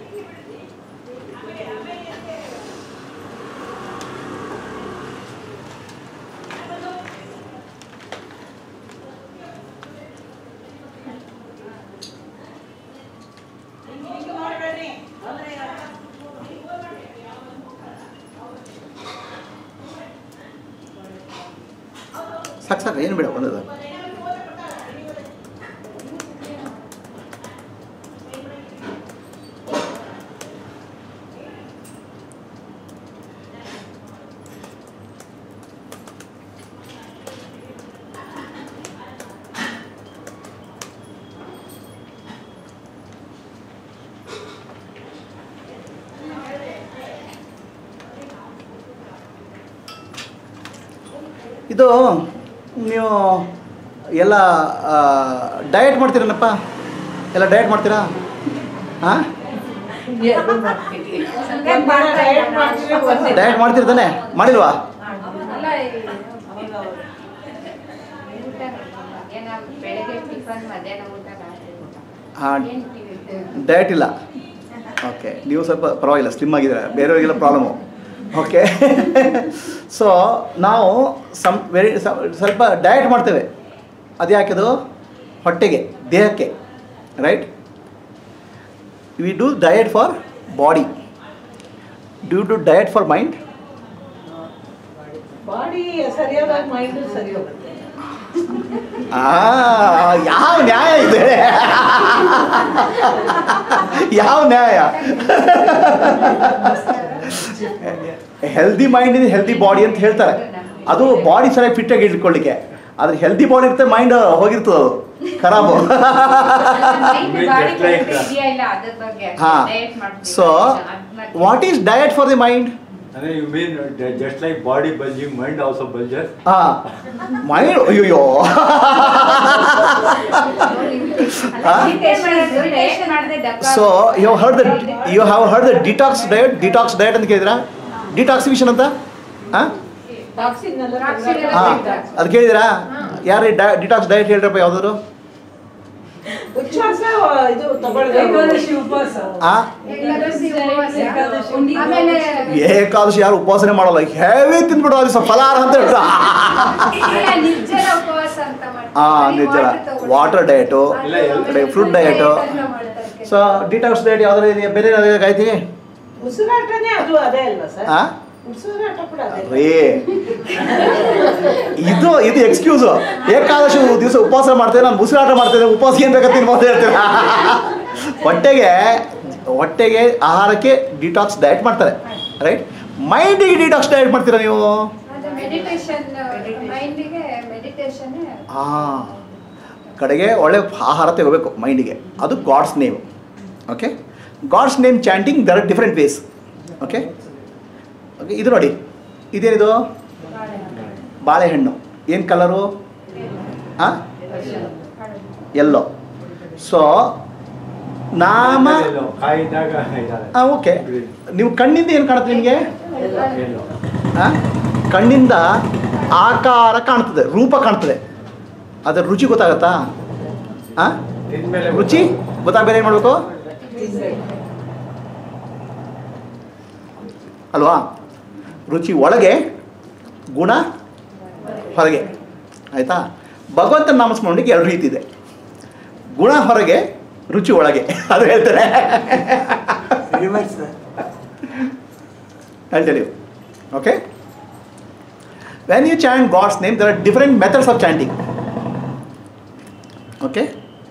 ಸಾಕು ಸಾಕು ಏನು ಬೇಡ ಒಂದದು ಇದು ನೀವು ಎಲ್ಲ ಡಯಟ್ ಮಾಡ್ತೀರನಪ್ಪ ಎಲ್ಲ ಡಯಟ್ ಮಾಡ್ತೀರಾ ಹಾಂ ಡಯಟ್ ಮಾಡ್ತೀರಿ ತಾನೆ ಮಾಡಿಲ್ವಾ ಅಲ್ಲ ಈ- ಊಟ ಮಧ್ಯಾಹ್ನ ಬೆಳಗ್ಗೆ ಟಿಫನ್ ಮಧ್ಯಾಹ್ನ ಊಟ ರಾತ್ರಿ ಊಟ ಹಾಂ ಏನ್ ಟಿ- ಡಯಟ್ ಇಲ್ಲ ಓಕೆ ನೀವು ಸ್ವಲ್ಪ ಪರವಾಗಿಲ್ಲ ಸ್ಲಿಮ್ ಆಗಿದ್ದೀರಾ ಬೇರೆಯವರಿಗೆಲ್ಲ ಪ್ರಾಬ್ಲಮು ಓಕೆ ಸೊ ನಾವು ಸಮ್ ವೆರಿ ಸ್ವಲ್ಪ ಡಯಟ್ ಮಾಡ್ತೇವೆ ಅದು ಯಾಕೆದು ಹೊಟ್ಟೆಗೆ ದೇಹಕ್ಕೆ right we do diet for body due to diet for mind body ಸರಿಯಾದ ಮೈಂಡ್ ಸರಿ ಹೋಗುತ್ತೆ ಆ, ಯಾವ ನ್ಯಾಯ ಇದೆ ಯಾವ ನ್ಯಾಯ healthy mind is healthy body ಅಂತ ಹೇಳ್ತಾರೆ ಅದು ಬಾಡಿ ಸರಿಯಾಗಿ ಫಿಟ್ ಆಗಿ ಇಟ್ಕೊಳ್ಳಿಕ್ಕೆ ಆದ್ರೆ ಹೆಲ್ದಿ ಬಾಡಿ ಇರುತ್ತೆ ಮೈಂಡ್ ಹೋಗಿರ್ತದೆ ಅದು ಖರಾಬು Mind Just body like- control ಇದೆಯಾ ಇಲ್ಲ ಅದ್ರ ಬಗ್ಗೆ ಹಾ diet ಮಾಡ್ತೀವಿ. ಸೊ ಅದ್ ಮಾಡ್ತೀವಿ. What is diet for the mind ಅಂದ್ರೆ you mean just like body bulging mind also bulges ಹಾ ಮೈಂಡ್ ಅಯ್ಯೋ ಅಲ್ಲ, meditation ಮಾಡೋದು, diet ಮಾಡದೆ ದಪ್ಪ so you heard the you have heard the detox diet detox diet ಅಂತ ಕೇಳಿದ್ರಾ ಡಿಟಾಕ್ಸಿಫಿಷನ್ ಅಂತ ಹಾಂ ಟಾಕ್ಸಿನ್ ಎಲ್ಲ Toxin ಎಲ್ಲ ಹಾಂ ತೆಗ್ದು. ಅದು ಕೇಳಿದಿರಾ ಯಾರು ಡಿಟಾಕ್ಸ್ ಡಯಟ್ ಹೇಳ್ರಪ್ಪ ಯಾವ್ದಾದ್ರು ಉಚ್ಛ್ವಾಸ ಇದು ತಗೊಳ್ಬೇಕು ಏಕಾದಶಿ ಉಪವಾಸ ಆ ಏಕಾದಶಿ ಉಪವಾಸ. ಏಕಾದಶಿ. ಆಮೇಲೆ ಏಕಾದಶಿ ಯಾರು ಉಪವಾಸನೆ ಮಾಡಲ್ಲ ಹೆವಿ ತಿಂದ್ಬಿಡು ಅದು ಸ್ವಲ್ಪ ಫಲಾರ ಅಂತ ಹೇಳ್ತಾರೆ ಇಲ್ಲ, ನಿರ್ಜಲ ಉಪವಾಸ ಅಂತ ಮಾಡ್ತಾರೆ. ಆ ಬರೀ ನಿರ್ಜಲ water ತಗೊಳ್ಳಿ. ವಾಟರ್ ಡಯಟು ಇಲ್ಲ, ಎಲ್ಲ ಅದು fruit diet. diet ಅನ್ನ ಮಾಡ್ತಾರೆ ಕೆಲವ್ರು. ಸೊ ಡಿಟಾಕ್ಸ್ ಡಯಟ್ ಯಾವ್ದಾರು ಇದೆಯಾ ಬೇರೆ ಏನಾದ್ರು ಆಯ್ತಿ ಉಸಿರಾಟನೇ ಅದು ಅದೇ ಅಲ್ವಾ ಸರ್ ಆ ಉಸಿರಾಟ ಕೂಡ ಅದೇ ರೇ ಇದು ಇದು ಎಕ್ಸ್ಕ್ಯೂಸು ಏಕಾದಶಿ ದಿವಸ ಉಪವಾಸ ಮಾಡ್ತೇನೆ ನಾನು ಉಸಿರಾಟ ಮಾಡ್ತೇನೆ ಉಪವಾಸ ಏನು ಬೇಕಾದ್ರೆ ತಿನ್ಬೋದು ಹೇಳ್ತೇನೆ ಹೊಟ್ಟೆಗೆ ಹೊಟ್ಟೆಗೆ ಆಹಾರಕ್ಕೆ ಡಿಟಾಕ್ಸ್ ಡಯಟ್ ಮಾಡ್ತಾರೆ ರೈಟ್ ಮೈಂಡಿಗೆ ಡಿಟಾಕ್ಸ್ ಡಯಟ್ ಮಾಡ್ತೀರಾ ನೀವು ಅದು ಮೆಡಿಟೇಷನ್ ಮೈಂಡಿಗೆ ಮೆಡಿಟೇಷನ್ ಹಾಂ ಕಡೆಗೆ ಒಳ್ಳೆ ಆಹಾರ ತಗೋಬೇಕು ಮೈಂಡಿಗೆ ಅದು God's name okay God's name chanting there are different ways okay okay ಇದು ನೋಡಿ ಇದೇನಿದು ಬಾಳೆಹಣ್ಣು ಏನು ಕಲರು ಹಾಂ ಎಲ್ಲೋ ಸೊ ನಾಮ ಕಾಯಿದಾಗ ಇದಾರೆ ಹಾಂ ಓಕೆ ನೀವು ಕಣ್ಣಿಂದ ಏನು ಕಾಣುತ್ತೆ ನಿಮಗೆ ಎಲ್ಲೋ ಹಾಂ ಕಣ್ಣಿಂದ ಆಕಾರ ಕಾಣ್ತದೆ ರೂಪ ಕಾಣ್ತದೆ ಅದರ ರುಚಿ ಗೊತ್ತಾಗತ್ತಾ ಹಾಂ ತಿಂದ್ಮೇಲೆ ರುಚಿ ಗೊತ್ತಾಗಬೇರೆ ಏನು ಮಾಡಬೇಕು ಅಲ್ವಾ ರುಚಿ ಒಳಗೆ ಗುಣ ಹೊರಗೆ ಆಯಿತಾ ಭಗವಂತನ ನಾಮಸ್ಮರಣೆಗೆ ಎರಡು ರೀತಿ ಇದೆ ಗುಣ ಹೊರಗೆ ರುಚಿ ಒಳಗೆ ಅದು ಹೇಳ್ತಾರೆ ಹೇಳ್ತೇನೆ okay when you chant God's name there are different methods of chanting okay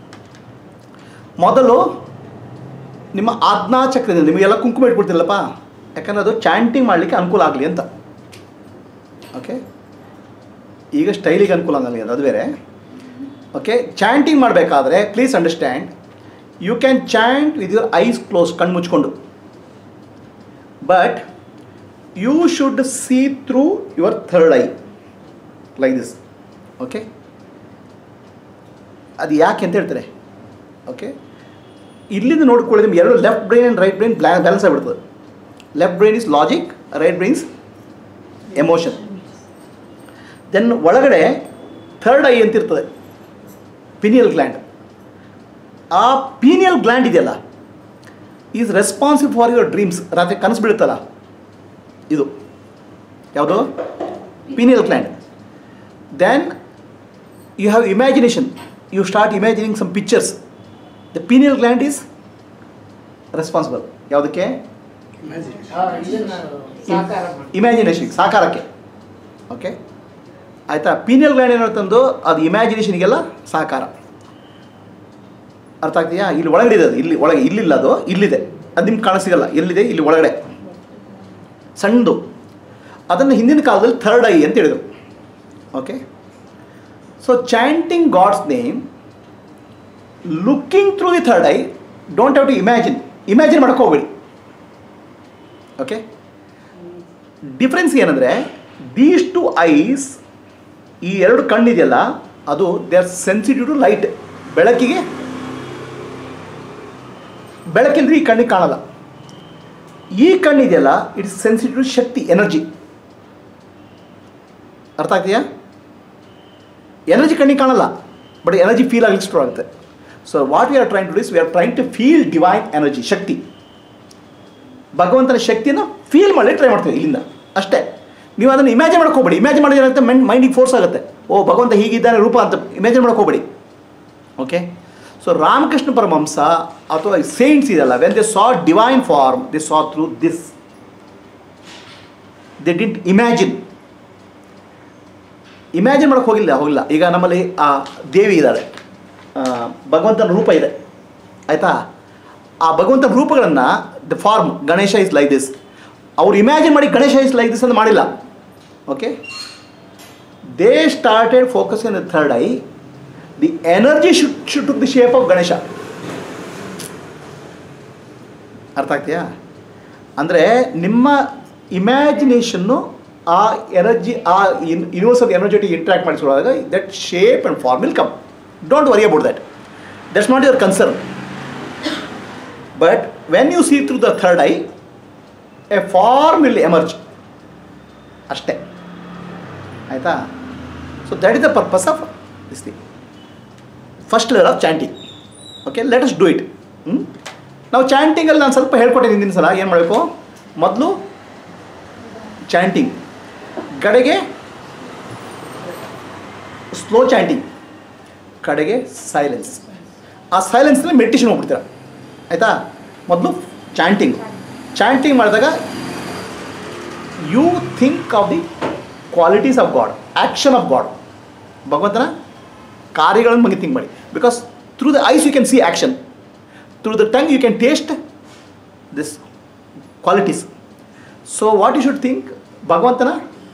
ಮೊದಲು ನಿಮ್ಮ ಆಜ್ಞಾ ಚಕ್ರದಿಂದ ನಿಮಗೆಲ್ಲ ಕುಂಕುಮ ಇಟ್ಬಿಡ್ತಿರಲ್ಲಪ್ಪ ಯಾಕಂದ್ರೆ ಅದು ಚಾಂಟಿಂಗ್ ಮಾಡಲಿಕ್ಕೆ ಅನುಕೂಲ ಆಗಲಿ ಅಂತ ಓಕೆ ಈಗ ಸ್ಟೈಲಿಗೆ ಅನುಕೂಲ ಆಗಲಿ ಅದು ಅದು ಬೇರೆ ಓಕೆ ಚಾಂಟಿಂಗ್ ಮಾಡಬೇಕಾದ್ರೆ please understand you can chant with your eyes close ಕಣ್ಣು ಮುಚ್ಕೊಂಡು but you should see through your third eye like this okay ಅದು ಯಾಕೆ ಅಂತ ಹೇಳ್ತಾರೆ ಓಕೆ ಇಲ್ಲಿಂದ ನೋಡ್ಕೊಳ್ಳಿ ನಿಮ್ಗೆ ಎರಡು left brain and right brain ಬ್ಲಾ ಬ್ಯಾಲೆನ್ಸ್ ಆಗಿಬಿಡ್ತದೆ left brain is logic right brain's emotion then ಒಳಗಡೆ ಥರ್ಡ್ ಐ ಅಂತ ಇರ್ತದೆ ಪಿನಿಯಲ್ ಗ್ಲ್ಯಾಂಡ್ ಆ ಪೀನಿಯಲ್ ಗ್ಲ್ಯಾಂಡ್ ಇದೆಯಲ್ಲ is responsive for your dreams ರಾತ್ರಿ ಕನಸು ಬೀಳುತ್ತಲ್ಲ ಇದು ಯಾವುದು pineal gland then you have imagination you start imagining some pictures the pineal gland is responsible ಯಾವುದಕ್ಕೆ ಆ, ಇದನ್ನ ಸಾಕಾರ ಮಾಡಿ ಇಮ್ಯಾಜಿನೇಷನ್ ಸಾಕಾರಕ್ಕೆ ಓಕೆ ಆಯಿತಾ ಪೀನಿಯಲ್ ಗ್ಲ್ಯಾಂಡ್ ಏನಿರುತ್ತಂದು ಅದು ಇಮ್ಯಾಜಿನೇಷನ್ಗೆಲ್ಲ ಸಹಕಾರ ಅರ್ಥ ಆಗ್ತೀಯಾ ಇಲ್ಲಿ ಒಳಗಡೆ ಇದೆ ಅದು ಇಲ್ಲಿ ಒಳಗೆ ಇಲ್ಲಿಲ್ಲ ಅದು ಇಲ್ಲಿದೆ ಅದು ನಿಮ್ಗೆ ಕಾಣಿಸಿಗಲ್ಲ ಎಲ್ಲಿದೆ ಇಲ್ಲಿ ಒಳಗಡೆ ಸಣ್ಣದು ಅದನ್ನು ಹಿಂದಿನ ಕಾಲದಲ್ಲಿ ಥರ್ಡ್ ಐ ಅಂತ ಹೇಳಿದರು okay so chanting God's name looking through the third eye don't have to imagine imagine ಮಾಡಕ್ಕೆ ಹೋಗ್ಬೇಡಿ ಓಕೆ ಡಿಫ್ರೆನ್ಸ್ ಏನಂದರೆ ದೀಸ್ ಟು ಐಸ್ ಈ ಎರಡು ಕಣ್ಣಿದೆಯಲ್ಲ ಅದು they are sensitive to light ಬೆಳಕಿಗೆ ಬೆಳಕಿಲ್ಲದ್ರೆ ಈ ಕಣ್ಣಿಗೆ ಕಾಣಲ್ಲ ಈ ಕಣ್ಣಿದೆಯಲ್ಲ ಇಟ್ಸ್ ಸೆನ್ಸಿಟಿವ್ ಶಕ್ತಿ ಎನರ್ಜಿ ಅರ್ಥ ಆಗ್ತೀಯಾ ಎನರ್ಜಿ ಕಣ್ಣಿಗೆ ಕಾಣಲ್ಲ ಬಟ್ ಎನರ್ಜಿ ಫೀಲ್ ಆಗಲಿಕ್ಕೆ ಶುರು ಆಗುತ್ತೆ so what we are train to this we are train to feel divine energy ಶಕ್ತಿ ಭಗವಂತನ ಶಕ್ತಿಯನ್ನು ಫೀಲ್ ಮಾಡಲಿಕ್ಕೆ ಟ್ರೈ ಮಾಡ್ತೀವಿ ಇಲ್ಲಿಂದ ಅಷ್ಟೇ ನೀವು ಅದನ್ನು ಇಮ್ಯಾಜಿನ್ ಮಾಡಕ್ಕೆ ಹೋಗ್ಬೇಡಿ ಇಮ್ಯಾಜಿನ್ ಮಾಡಿದ್ರೆ ಏನಾಗುತ್ತೆ ಮೈಂಡ್ ಮೈಂಡಿಗೆ ಫೋರ್ಸ್ ಆಗುತ್ತೆ ಓ ಭಗವಂತ ಹೀಗಿದ್ದಾನೆ ರೂಪ ಅಂತ ಇಮ್ಯಾಜಿನ್ ಮಾಡಕ್ಕೆ ಹೋಗ್ಬೇಡಿ ಓಕೆ ಸೊ ರಾಮಕೃಷ್ಣ ಪರಮಹಂಸ ಅಥವಾ ಸೇಂಟ್ಸ್ ಇದೆಲ್ಲ when they saw divine form they saw through this they didn't imagine imagine ಮಾಡಕ್ಕೆ ಹೋಗಿಲ್ಲ ಹೋಗಿಲ್ಲ ಈಗ ನಮ್ಮಲ್ಲಿ ಆ ದೇವಿ ಇದ್ದಾಳೆ ಆ, ಭಗವಂತನ ರೂಪ ಇದೆ ಆಯಿತಾ ಆ ಭಗವಂತನ ರೂಪಗಳನ್ನು the form Ganesha is like this ಅವ್ರು ಇಮ್ಯಾಜಿನ್ ಮಾಡಿ ಗಣೇಶ ಇಸ್ ಲೈಕ್ ದಿಸ್ ಅಂತ ಮಾಡಿಲ್ಲ okay they started focus in the third eye the energy should should took the shape of Ganesha ಅರ್ಥ ಆಗ್ತೀಯಾ ಅಂದರೆ ನಿಮ್ಮ ಇಮ್ಯಾಜಿನೇಷನ್ನು ಆ ಎನರ್ಜಿ ಆ ಯೂನಿವರ್ಸಲ್ ಎನರ್ಜೆಟಿಕ್ ಇಂಟ್ರಾಕ್ಟ್ ಮಾಡಿಸುವಾಗ that shape and form will come don't worry about that that's not your concern but when you see through the third I A form will emerge ಅಷ್ಟೇ ಆಯಿತಾ so that is the purpose of this thing first level of chanting okay let us do it ನಾವು ಚಾಂಟಿಂಗಲ್ಲಿ ನಾನು ಸ್ವಲ್ಪ ಹೇಳ್ಕೊಟ್ಟೆ ಹಿಂದಿನ ಸಲ ಏನು ಮಾಡಬೇಕು ಮೊದಲು ಚಾಂಟಿಂಗ್ ಕಡೆಗೆ ಸ್ಲೋ ಚಾಂಟಿಂಗ್ ಕಡೆಗೆ ಸೈಲೆನ್ಸ್ ಆ ಸೈಲೆನ್ಸ್ನಲ್ಲಿ ಮೆಡಿಟೇಷನ್ ಹೋಗ್ಬಿಡ್ತೀರ ಆಯಿತಾ ಮೊದಲು ಚಾಂಟಿಂಗ್ ಚಾಂಟಿಂಗ್ ಮಾಡಿದಾಗ you think of the qualities of God action of God ಭಗವಂತನ ಕಾರ್ಯಗಳನ್ನು ಬಗ್ಗೆ ಥಿಂಕ್ ಮಾಡಿ because through the eyes you can see action through the tongue you can taste this qualities so what you should think ಭಗವಂತನ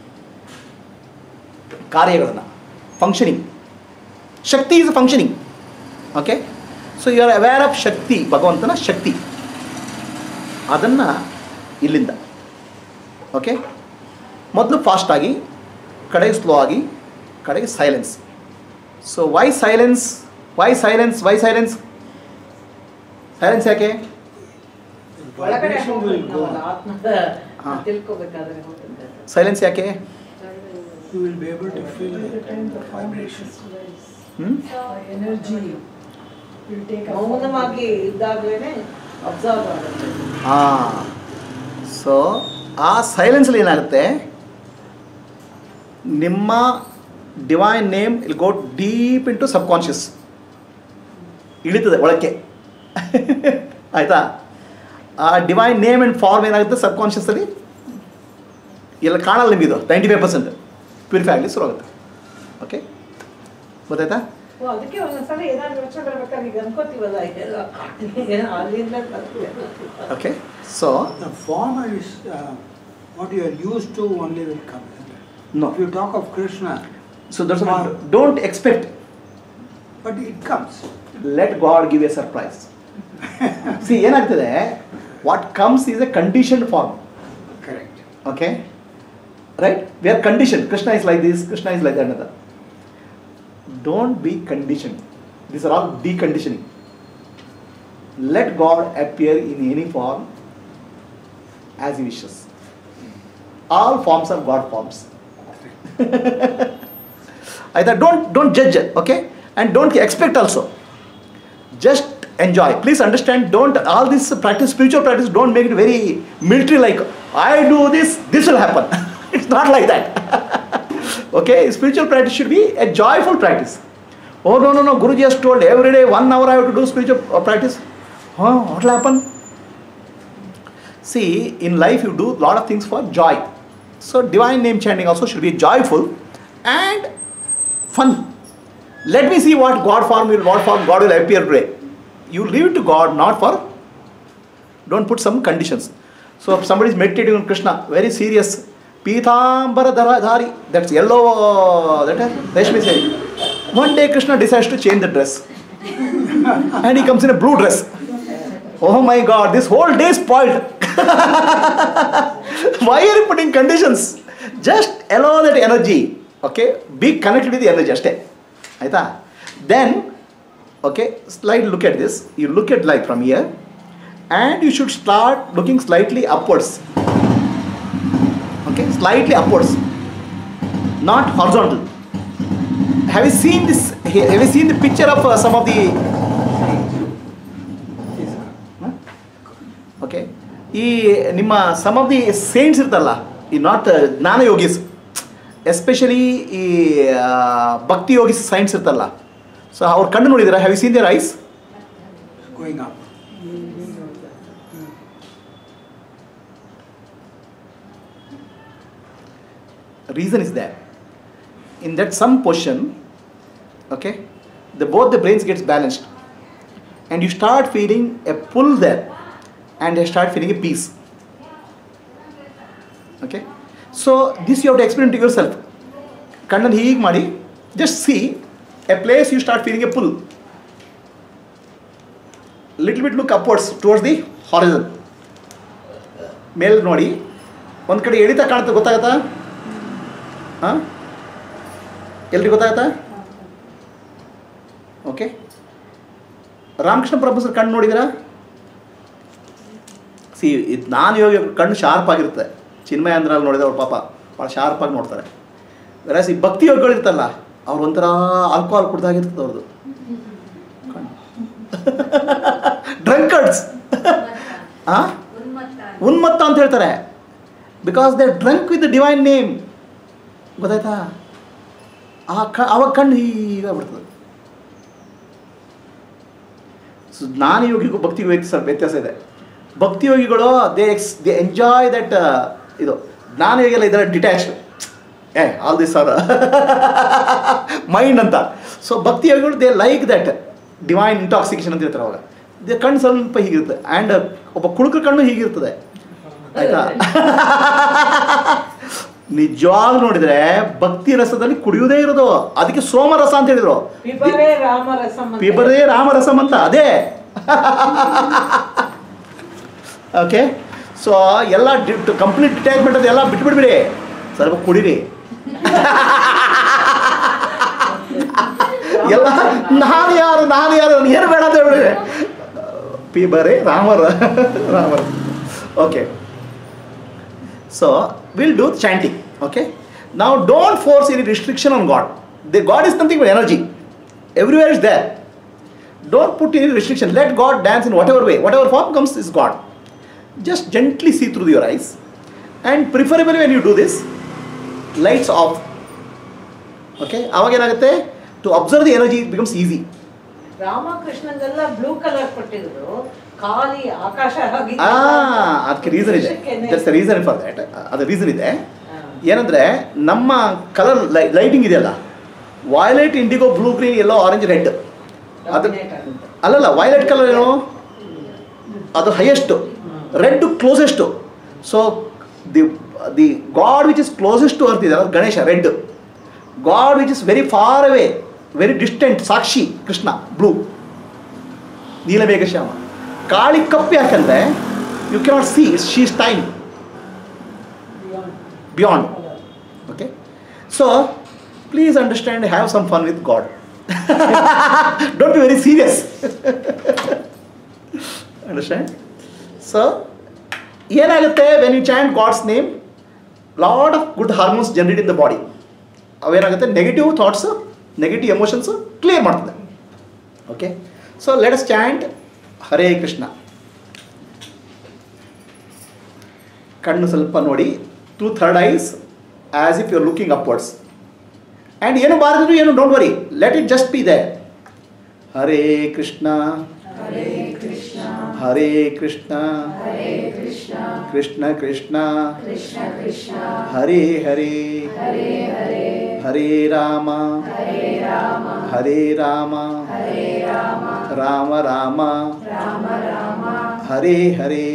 ಕಾರ್ಯಗಳನ್ನು functioning shakti is functioning okay so you are aware of shakti ಭಗವಂತನ ಶಕ್ತಿ ಅದನ್ನು ಇಲ್ಲಿಂದ okay ಮೊದಲು ಫಾಸ್ಟಾಗಿ ಕಡೆಗೆ slow ಆಗಿ ಕಡೆಗೆ silence so why silence why silence why silence silence ಯಾಕೆ ಒಳಗಡೆ Vibration will go. ಹೋಗ್ಬೇಕು ಆತ್ಮದ ಹಾ. ತಿಳ್ಕೊಬೇಕಾದ್ರೆ ಹೋಗುತ್ತೆ ಸೈಲೆನ್ಸ್ ಯಾಕೆ You will be able to feel the vibration. ಹ್ಞೂ ಎನರ್ಜಿ ಮೌನವಾಗಿ ಇದ್ದಾಗಲೇ ಅಬ್ಸರ್ವ್ ಆಗುತ್ತೆ ಹಾಂ ಸೊ ಆ ಸೈಲೆನ್ಸಲ್ಲಿ ಏನಾಗುತ್ತೆ ನಿಮ್ಮ divine name will go deep into subconscious ಇಳಿತದೆ ಒಳಕ್ಕೆ ಆಯಿತಾ ಆ ಡಿವೈನ್ ನೇಮ್ ಆ್ಯಂಡ್ ಫಾರ್ಮ್ ಏನಾಗುತ್ತೆ ಸಬ್ ಕಾನ್ಷಿಯಸಲ್ಲಿ ಎಲ್ಲ ಕಾಣಲ್ಲ ನಿಮಗಿದು ನೈಂಟಿ ಫೈವ್ ಪರ್ಸೆಂಟ್ ಪ್ಯೂರಿಫೈ ಆಗಲಿ ಶುರು ಆಗುತ್ತೆ ಓಕೆ ಗೊತ್ತಾಯ್ತಾ ಓ, ಅದಕ್ಕೆ ಒಂದೊಂದ್ಸಲ ಏನಾದ್ರು ಯೋಚನೆ ಬರ್ಬೇಕಾದ್ರೆ ಈಗ ಅನ್ಕೋತೀವಲ್ಲ ಇದೆಲ್ಲ ಏನೋ ಅಲ್ಲಿಂದ ಬರ್ತದೆ okay so The form is uh, what you are used to only will come. isn't it? No. If you talk of Krishna, so that's don't expect but it comes. Let God give a surprise see ಏನಾಗ್ತದೆ what comes is a condition form Correct. Okay right we are condition Krishna is like this Krishna is like that ಅಂತ don't be condition this are all the conditioning let God appear in any form as he wishes all forms are God forms ಆಯ್ತಾ don't don't judge okay and don't expect also just enjoy please understand don't all this practice spiritual practice don't make it very military like i do this this will happen it's not like that okay spiritual practice should be a joyful practice oh no no no guruji has told every day one hour i have to do spiritual uh, practice huh what will happen see in life you do a lot of things for joy so divine name chanting also should be joyful and fun. Let me see what God form will, what form God will appear today. You leave it to God, not for. Don't put some conditions. So if somebody is meditating on Krishna, very serious. Peethambara dhara- dhari, that's yellow, that is Rashmi saying. One day Krishna decides to change the dress. and he comes in a blue dress. Oh my God, this whole day is spoiled. Why are you putting conditions? Just allow that energy. Okay? Be connected with the energy. ಅಷ್ಟೇ ಆಯ್ತಾ then okay slide look at this you look at like from ear and you should start looking slightly upwards okay slightly upwards not horizontal have you seen this here have you seen the picture of uh, some of the okay ಈ ನಿಮ್ಮ some of the saints ಇರ್ತಲ್ಲ ಈ not ಜ್ಞಾನ ಯೋಗೀಸ್ especially ಈ ಆ, ಭಕ್ತಿ ಯೋಗೀಸ್ science ಇರ್ತಲ್ಲ so ಅವ್ರ ಕಣ್ಣು ನೋಡಿದ್ದೀರಾ have you seen their eyes Going up. reason is that in that some position okay the both the brains gets balanced and you start feeling a pull there and you start feeling a peace okay so this you have to experiment to yourself ಕಣ್ಣನ್ನು ಹೀಗೆ ಮಾಡಿ just see a place you start feeling a pull little bit look upwards towards the horizon ಮೇಲ್ ನೋಡಿ ಒಂದು ಕಡೆ ಎಳಿತ ಕಾಣುತ್ತೆ ಗೊತ್ತಾಗತ್ತಾ ಹಾಂ ಎಲ್ರಿಗೂ ಗೊತ್ತಾಗತ್ತಾ ಓಕೆ ರಾಮಕೃಷ್ಣ ಪ್ರೊಫೆಸರ್ ಕಣ್ಣು ನೋಡಿದಿರಾ ಸಿ ಇದು ನಾನು ಯೋಗ ಕಣ್ಣು ಶಾರ್ಪ್ ಆಗಿರುತ್ತೆ ಚಿನ್ಮಯ ಅಂದ್ರೆ ಅಲ್ಲಿ ನೋಡಿದ್ರೆ ಅವ್ರ ಪಾಪ ಭಾಳ ಶಾರ್ಪಾಗಿ ನೋಡ್ತಾರೆ ವೆರಾಸ್ ಈ ಭಕ್ತಿ ಯೋಗಗಳು ಇರ್ತಲ್ಲ ಅವ್ರು ಒಂಥರ ಆಲ್ಕೋಹಾಲ್ ಕುಡ್ದಾಗಿರ್ತದೆ ಅವ್ರದ್ದು ಡ್ರಂಕರ್ಡ್ಸ್ ಹಾಂ ಉನ್ಮತ್ತ ಅಂತ ಹೇಳ್ತಾರೆ because they drunk with divine name ಗೊತ್ತಾಯ್ತಾ ಆ ಕ ಅವಾಗ ಕಣ್ಣು ಹೀಗಾಗ್ಬಿಡ್ತದೆ ಸೊ ಜ್ಞಾನಯೋಗಿಗೂ ಭಕ್ತಿಗೂ ವ್ಯತ್ಯಾಸ ವ್ಯತ್ಯಾಸ ಇದೆ ಭಕ್ತಿಯೋಗಿಗಳು they ex they enjoy that ಇದು ಜ್ಞಾನಯೋಗಿ ಎಲ್ಲ ಇದ್ದಾರೆ ಡಿಟ್ಯಾಚ್ಡ್ ಏ ಆಲ್ ದಿಸ್ ಆರ್ ಮೈಂಡ್ ಅಂತ ಸೊ ಭಕ್ತಿಯೋಗಿಗಳು they like that divine intoxication ಅಂತ ಹೇಳ್ತಾರೆ ಅವಾಗ ದೇ ಕಣ್ಣು ಸ್ವಲ್ಪ ಹೀಗಿರುತ್ತೆ ಆ್ಯಂಡ್ ಒಬ್ಬ ಕುಡುಕರ ಕಣ್ಣು ಹೀಗಿರ್ತದೆ ಆಯ್ತಾ ನಿಜವಾಗ್ಲೂ ನೋಡಿದ್ರೆ ಭಕ್ತಿ ರಸದಲ್ಲಿ ಕುಡಿಯುವುದೇ ಇರೋದು ಅದಕ್ಕೆ ಸೋಮರಸ ಅಂತ ಹೇಳಿದ್ರು ಪಿಬರೇ ರಾಮರಸಂ ಅಂತ. ಪಿಬರೇ ರಾಮರಸಂ ಅಂತ ಅದೇ ಓಕೆ ಸೊ ಎಲ್ಲ ಕಂಪ್ಲೀಟ್ ಡಿಟ್ಯಾಚ್ಮೆಂಟ್ ಅದೆಲ್ಲ ಬಿಟ್ಬಿಡ್ಬಿಡಿ ಸ್ವಲ್ಪ ಕುಡೀರಿ ಎಲ್ಲ ನಾನು ಯಾರು ನಾನು ಯಾರು ನನಗೆ ಏನು ಬೇಡ ಅಂತ ಹೇಳ್ಬಿಡಿ ಪಿ ಬರೇ ರಾಮರ ರಾಮರ okay so will do chanting okay ನಾವು don't force any restriction on God the God is nothing energy everywhere is there don't put any restriction let god dance in whatever way whatever form comes is god just gently see through your eyes and preferably when you do this lights off okay ಅವಾಗ ಏನಾಗುತ್ತೆ to observe the energy it becomes easy ರಾಮಕೃಷ್ಣಂದೆಲ್ಲ blue colour ಕೊಟ್ಟಿದ್ರು ಖಾಲಿ ಆಕಾಶ ಆಗಿ ಆ ಅದಕ್ಕೆ reason ಇದೆ ಜಸ್ಟ್ ರೀಸನ್ ಫಾರ್ ದ್ಯಾಟ್ ಅದು ರೀಸನ್ ಇದೆ ಏನಂದರೆ ನಮ್ಮ ಕಲರ್ ಲೈಟಿಂಗ್ ಇದೆಯಲ್ಲ violet indigo blue green yellow orange red ಅದು ಅಲ್ಲಲ್ಲ ವೈಲೆಟ್ ಕಲರ್ ಏನು ಅದು highest red closest so the the God which is closest to earth ಇದೆ ಅದು Ganesha red God which is very far away very distant ಸಾಕ್ಷಿ Krishna blue ನೀಲಮೇಘಶ್ಯಾಮ ಕಾಳಿ ಕಪ್ಪು ಯಾಕಂದರೆ you cannot see she is time beyond okay so please understand have some fun with God don't be very serious understand so ಏನಾಗುತ್ತೆ when you chant God's name lot of good hormones generate in the body ಅವೇನಾಗುತ್ತೆ negative thoughts negative emotions clear ಮಾಡ್ತದೆ okay so let us chant Hare Krishna ಕಣ್ಣು ಸ್ವಲ್ಪ ನೋಡಿ to third eyes as if you are looking upwards and ಏನು ಬಾರದಿದ್ರು ಏನು don't worry let it just be they Hare Krishna Hare Krishna Krishna Krishna Hare Hare Hare Rama Hare Rama Rama Rama Hare Hare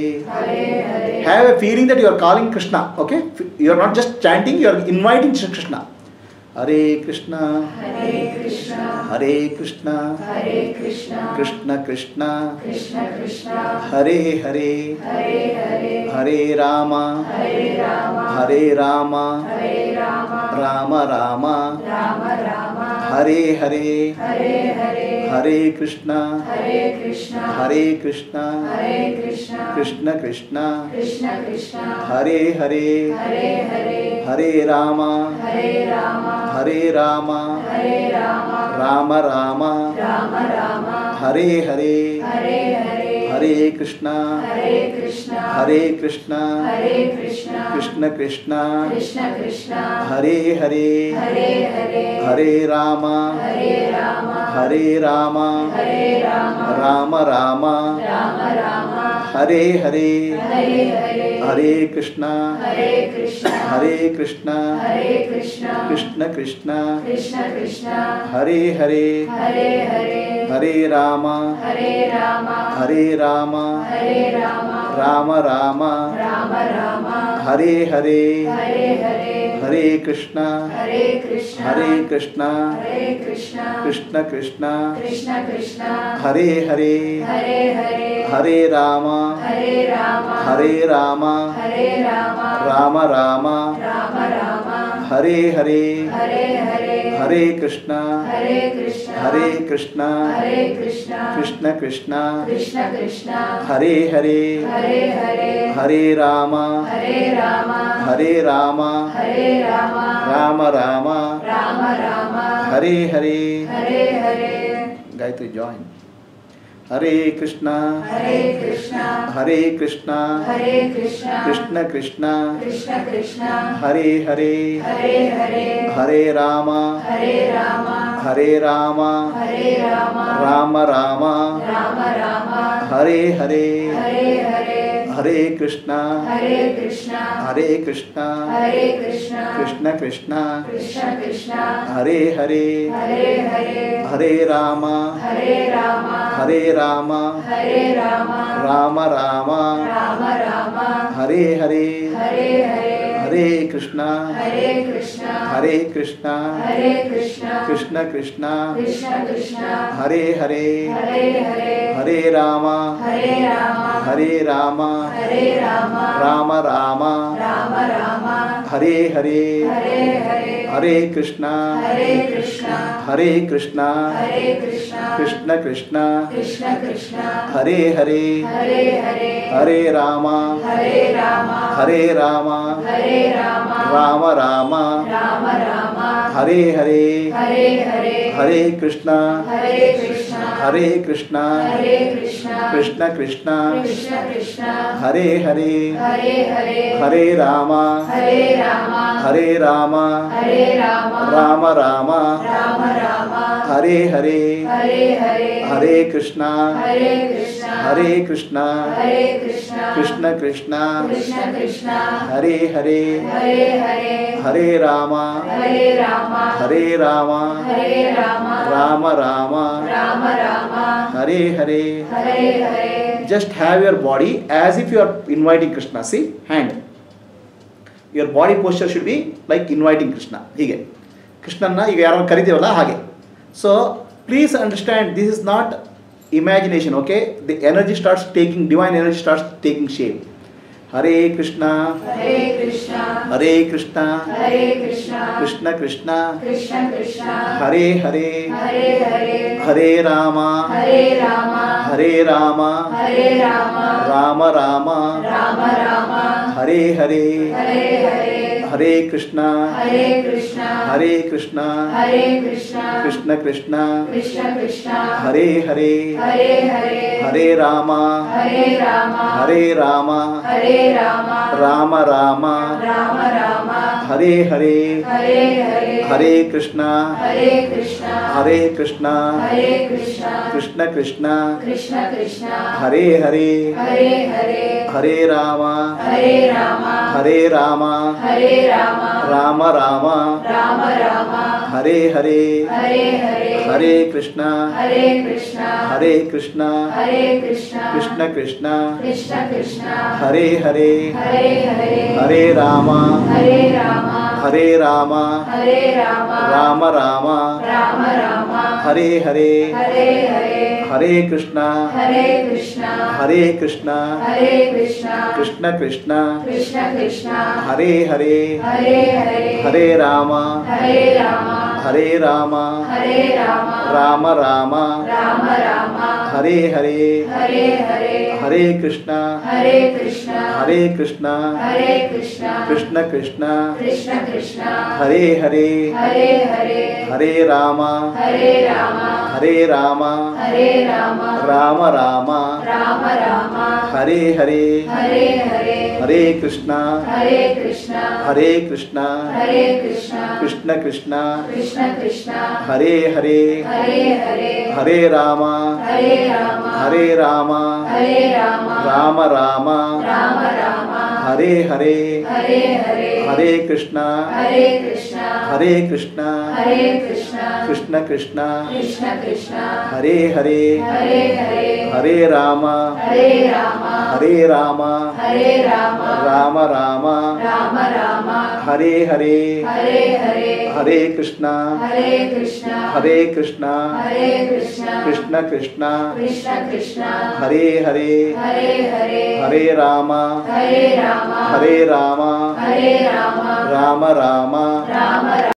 have a feeling that you are calling Krishna, okay? You are not just chanting, you are inviting Shri Krishna. Hare Krishna, Hare Krishna, Hare Krishna, Hare Krishna, Krishna Krishna, Krishna Krishna, Hare Hare, Hare Hare, Hare Rama, Hare Rama, Hare Rama, Hare Rama, Rama Rama, Rama Rama, Hare Hare, Hare Hare, Hare Krishna, Hare Krishna, Hare Krishna, Hare Krishna, Krishna Krishna, Krishna Krishna, Hare Hare, Hare Hare, Hare Rama, Hare Rama, Hare Rama, Hare Rama, Rama Rama, Rama Rama, Hare Hare, Hare Hare, Hare Krishna, Hare Krishna, Hare Krishna, Hare Krishna, Krishna Krishna, Krishna Krishna, Hare Hare, Hare Hare, Hare Rama, Hare Rama, Hare Rama, Hare Rama, Rama Rama, Rama Rama, Hare Hare, Hare Hare, Hare Krishna, Hare Krishna, Hare Krishna, Hare Krishna, Krishna Krishna, Krishna Krishna, Hare Hare, Hare Hare, Hare Rama, Hare Rama, Hare Rama, Hare Rama, Rama Rama, Rama Rama, Hare Hare, Hare Hare, Hare Krishna, Hare Krishna, Hare Krishna, Hare Krishna, Krishna Krishna, Krishna Krishna, Hare Hare, Hare Hare, Hare Rama, Hare Rama, Hare Rama, Hare Rama, Rama Rama, Rama Rama, Hare Hare, Hare Hare, Hare Krishna, Hare Krishna, Hare Krishna, Hare Krishna, Krishna Krishna, Krishna Krishna, Hare Hare, Hare Hare, Hare Rama, Hare Rama, Hare Rama, Hare Rama, Rama Rama, Rama Rama, Hare Hare, Hare Hare. Gayatri join. Hare Krishna, Hare Krishna, Hare Krishna, Hare Krishna, Krishna Krishna, Krishna Krishna, Hare Hare, Hare Hare, Hare Rama, Hare Rama, Hare Rama, Hare Rama, Rama Rama, Rama Rama, Hare Hare, Hare Hare, Hare Krishna, Hare Krishna, Hare Krishna, Hare Krishna, Krishna Krishna, Krishna Krishna, Hare Hare, Hare Hare, Hare Rama, Hare Rama, Hare Rama, Hare Rama, Rama Rama, Rama Rama, Hare Hare, Hare Hare, Hare Krishna, Hare Krishna, Hare Krishna, Hare Krishna, Krishna Krishna, Krishna Krishna, Hare Hare, Hare Hare, Hare Rama, Hare Rama, Hare Rama, Hare Rama, Rama Rama, Rama Rama, Hare Hare, Hare Hare, Hare Krishna, Hare Krishna, Hare Krishna, Hare Krishna, Krishna Krishna, Krishna Krishna, Hare Hare, Hare Hare, Hare Rama, Hare Rama, Hare Rama, Hare Rama, Rama Rama, Rama Rama, Hare Hare, Hare Hare, Hare Krishna, Hare Krishna, Hare Krishna, Hare Krishna, Krishna Krishna, Krishna Krishna, Hare Hare, Hare Hare, Hare Rama, Hare Rama, Hare Rama, Hare Rama, Rama Rama, Rama Rama, Hare Hare, Hare Hare, Hare Krishna, Hare Krishna, Hare Krishna, Hare Krishna, Krishna Krishna, Krishna Krishna, Hare Hare, Hare Hare, Hare Rama, Hare Rama, Hare Rama, Hare Rama, Rama Rama, Rama Rama, Hare Hare, Hare Hare. Just have your body as if you are inviting Krishna. See, hand. Your body posture should be like inviting Krishna. ಹೀಗೆ ಕೃಷ್ಣನ್ನ ಈಗ ಯಾರೋ ಕರಿತೀವಲ್ಲ ಹಾಗೆ so please understand this is not imagination okay the energy starts taking divine energy starts taking shape Hare Krishna Hare Krishna, Hare Krishna Hare Krishna, Krishna Krishna Krishna Krishna, Hare Hare Hare Hare, Hare Rama Hare Rama, Hare Rama Hare Rama, Rama Rama Rama Rama, Hare Hare Hare Hare, Hare Krishna Hare Krishna, Hare Krishna Hare Krishna, Krishna Krishna Krishna Krishna, Hare Hare Hare Hare, Hare Rama Hare Rama, Hare Rama Hare Rama Rama Rama Rama Rama Hare Hare Hare Hare Hare Krishna Hare Krishna Hare Krishna Hare Krishna Krishna Krishna Krishna Krishna Hare Hare Hare Hare Hare Rama Hare Rama Hare Rama Hare Rama Rama Rama Rama Rama Hare Hare Hare Hare Hare Krishna Hare Krishna Hare Krishna Hare Krishna Krishna Krishna Krishna Krishna Hare Hare Hare Hare Hare Rama Hare Rama Hare Rama Hare Rama Rama Rama Rama Rama Hare Hare Hare Hare Hare Krishna Hare Krishna Hare Krishna Hare Krishna Krishna Krishna Krishna Krishna Hare Hare Hare Hare Hare Rama Hare Rama Hare Rama Hare Rama Rama Rama Rama Rama Hare Hare Hare Hare Hare Krishna Hare Krishna Hare Krishna Hare Krishna Krishna Krishna Krishna Krishna Hare Hare Hare Hare Hare Rama Hare Rama Hare Rama Hare Rama Rama Rama Rama Rama Hare Hare Hare Hare Hare Krishna Hare Krishna Hare Krishna Hare Krishna Krishna Krishna Krishna Krishna Hare Hare Hare Hare Hare Rama Hare Rama Hare Rama Hare Rama Rama Rama Rama Rama Hare Hare Hare Hare Hare Krishna Hare Krishna Hare Krishna Hare Krishna Krishna Krishna Krishna Krishna Hare Hare Hare Hare Hare Rama Hare Rama Hare Rama Hare Rama Rama Rama Rama Rama Hare Hare Hare Hare Hare Krishna Hare Krishna Hare Krishna Hare Krishna Krishna Krishna Krishna Krishna Hare Hare Hare Hare Hare Rama Hare Rama Hare Rama Hare Rama Rama Rama Rama Rama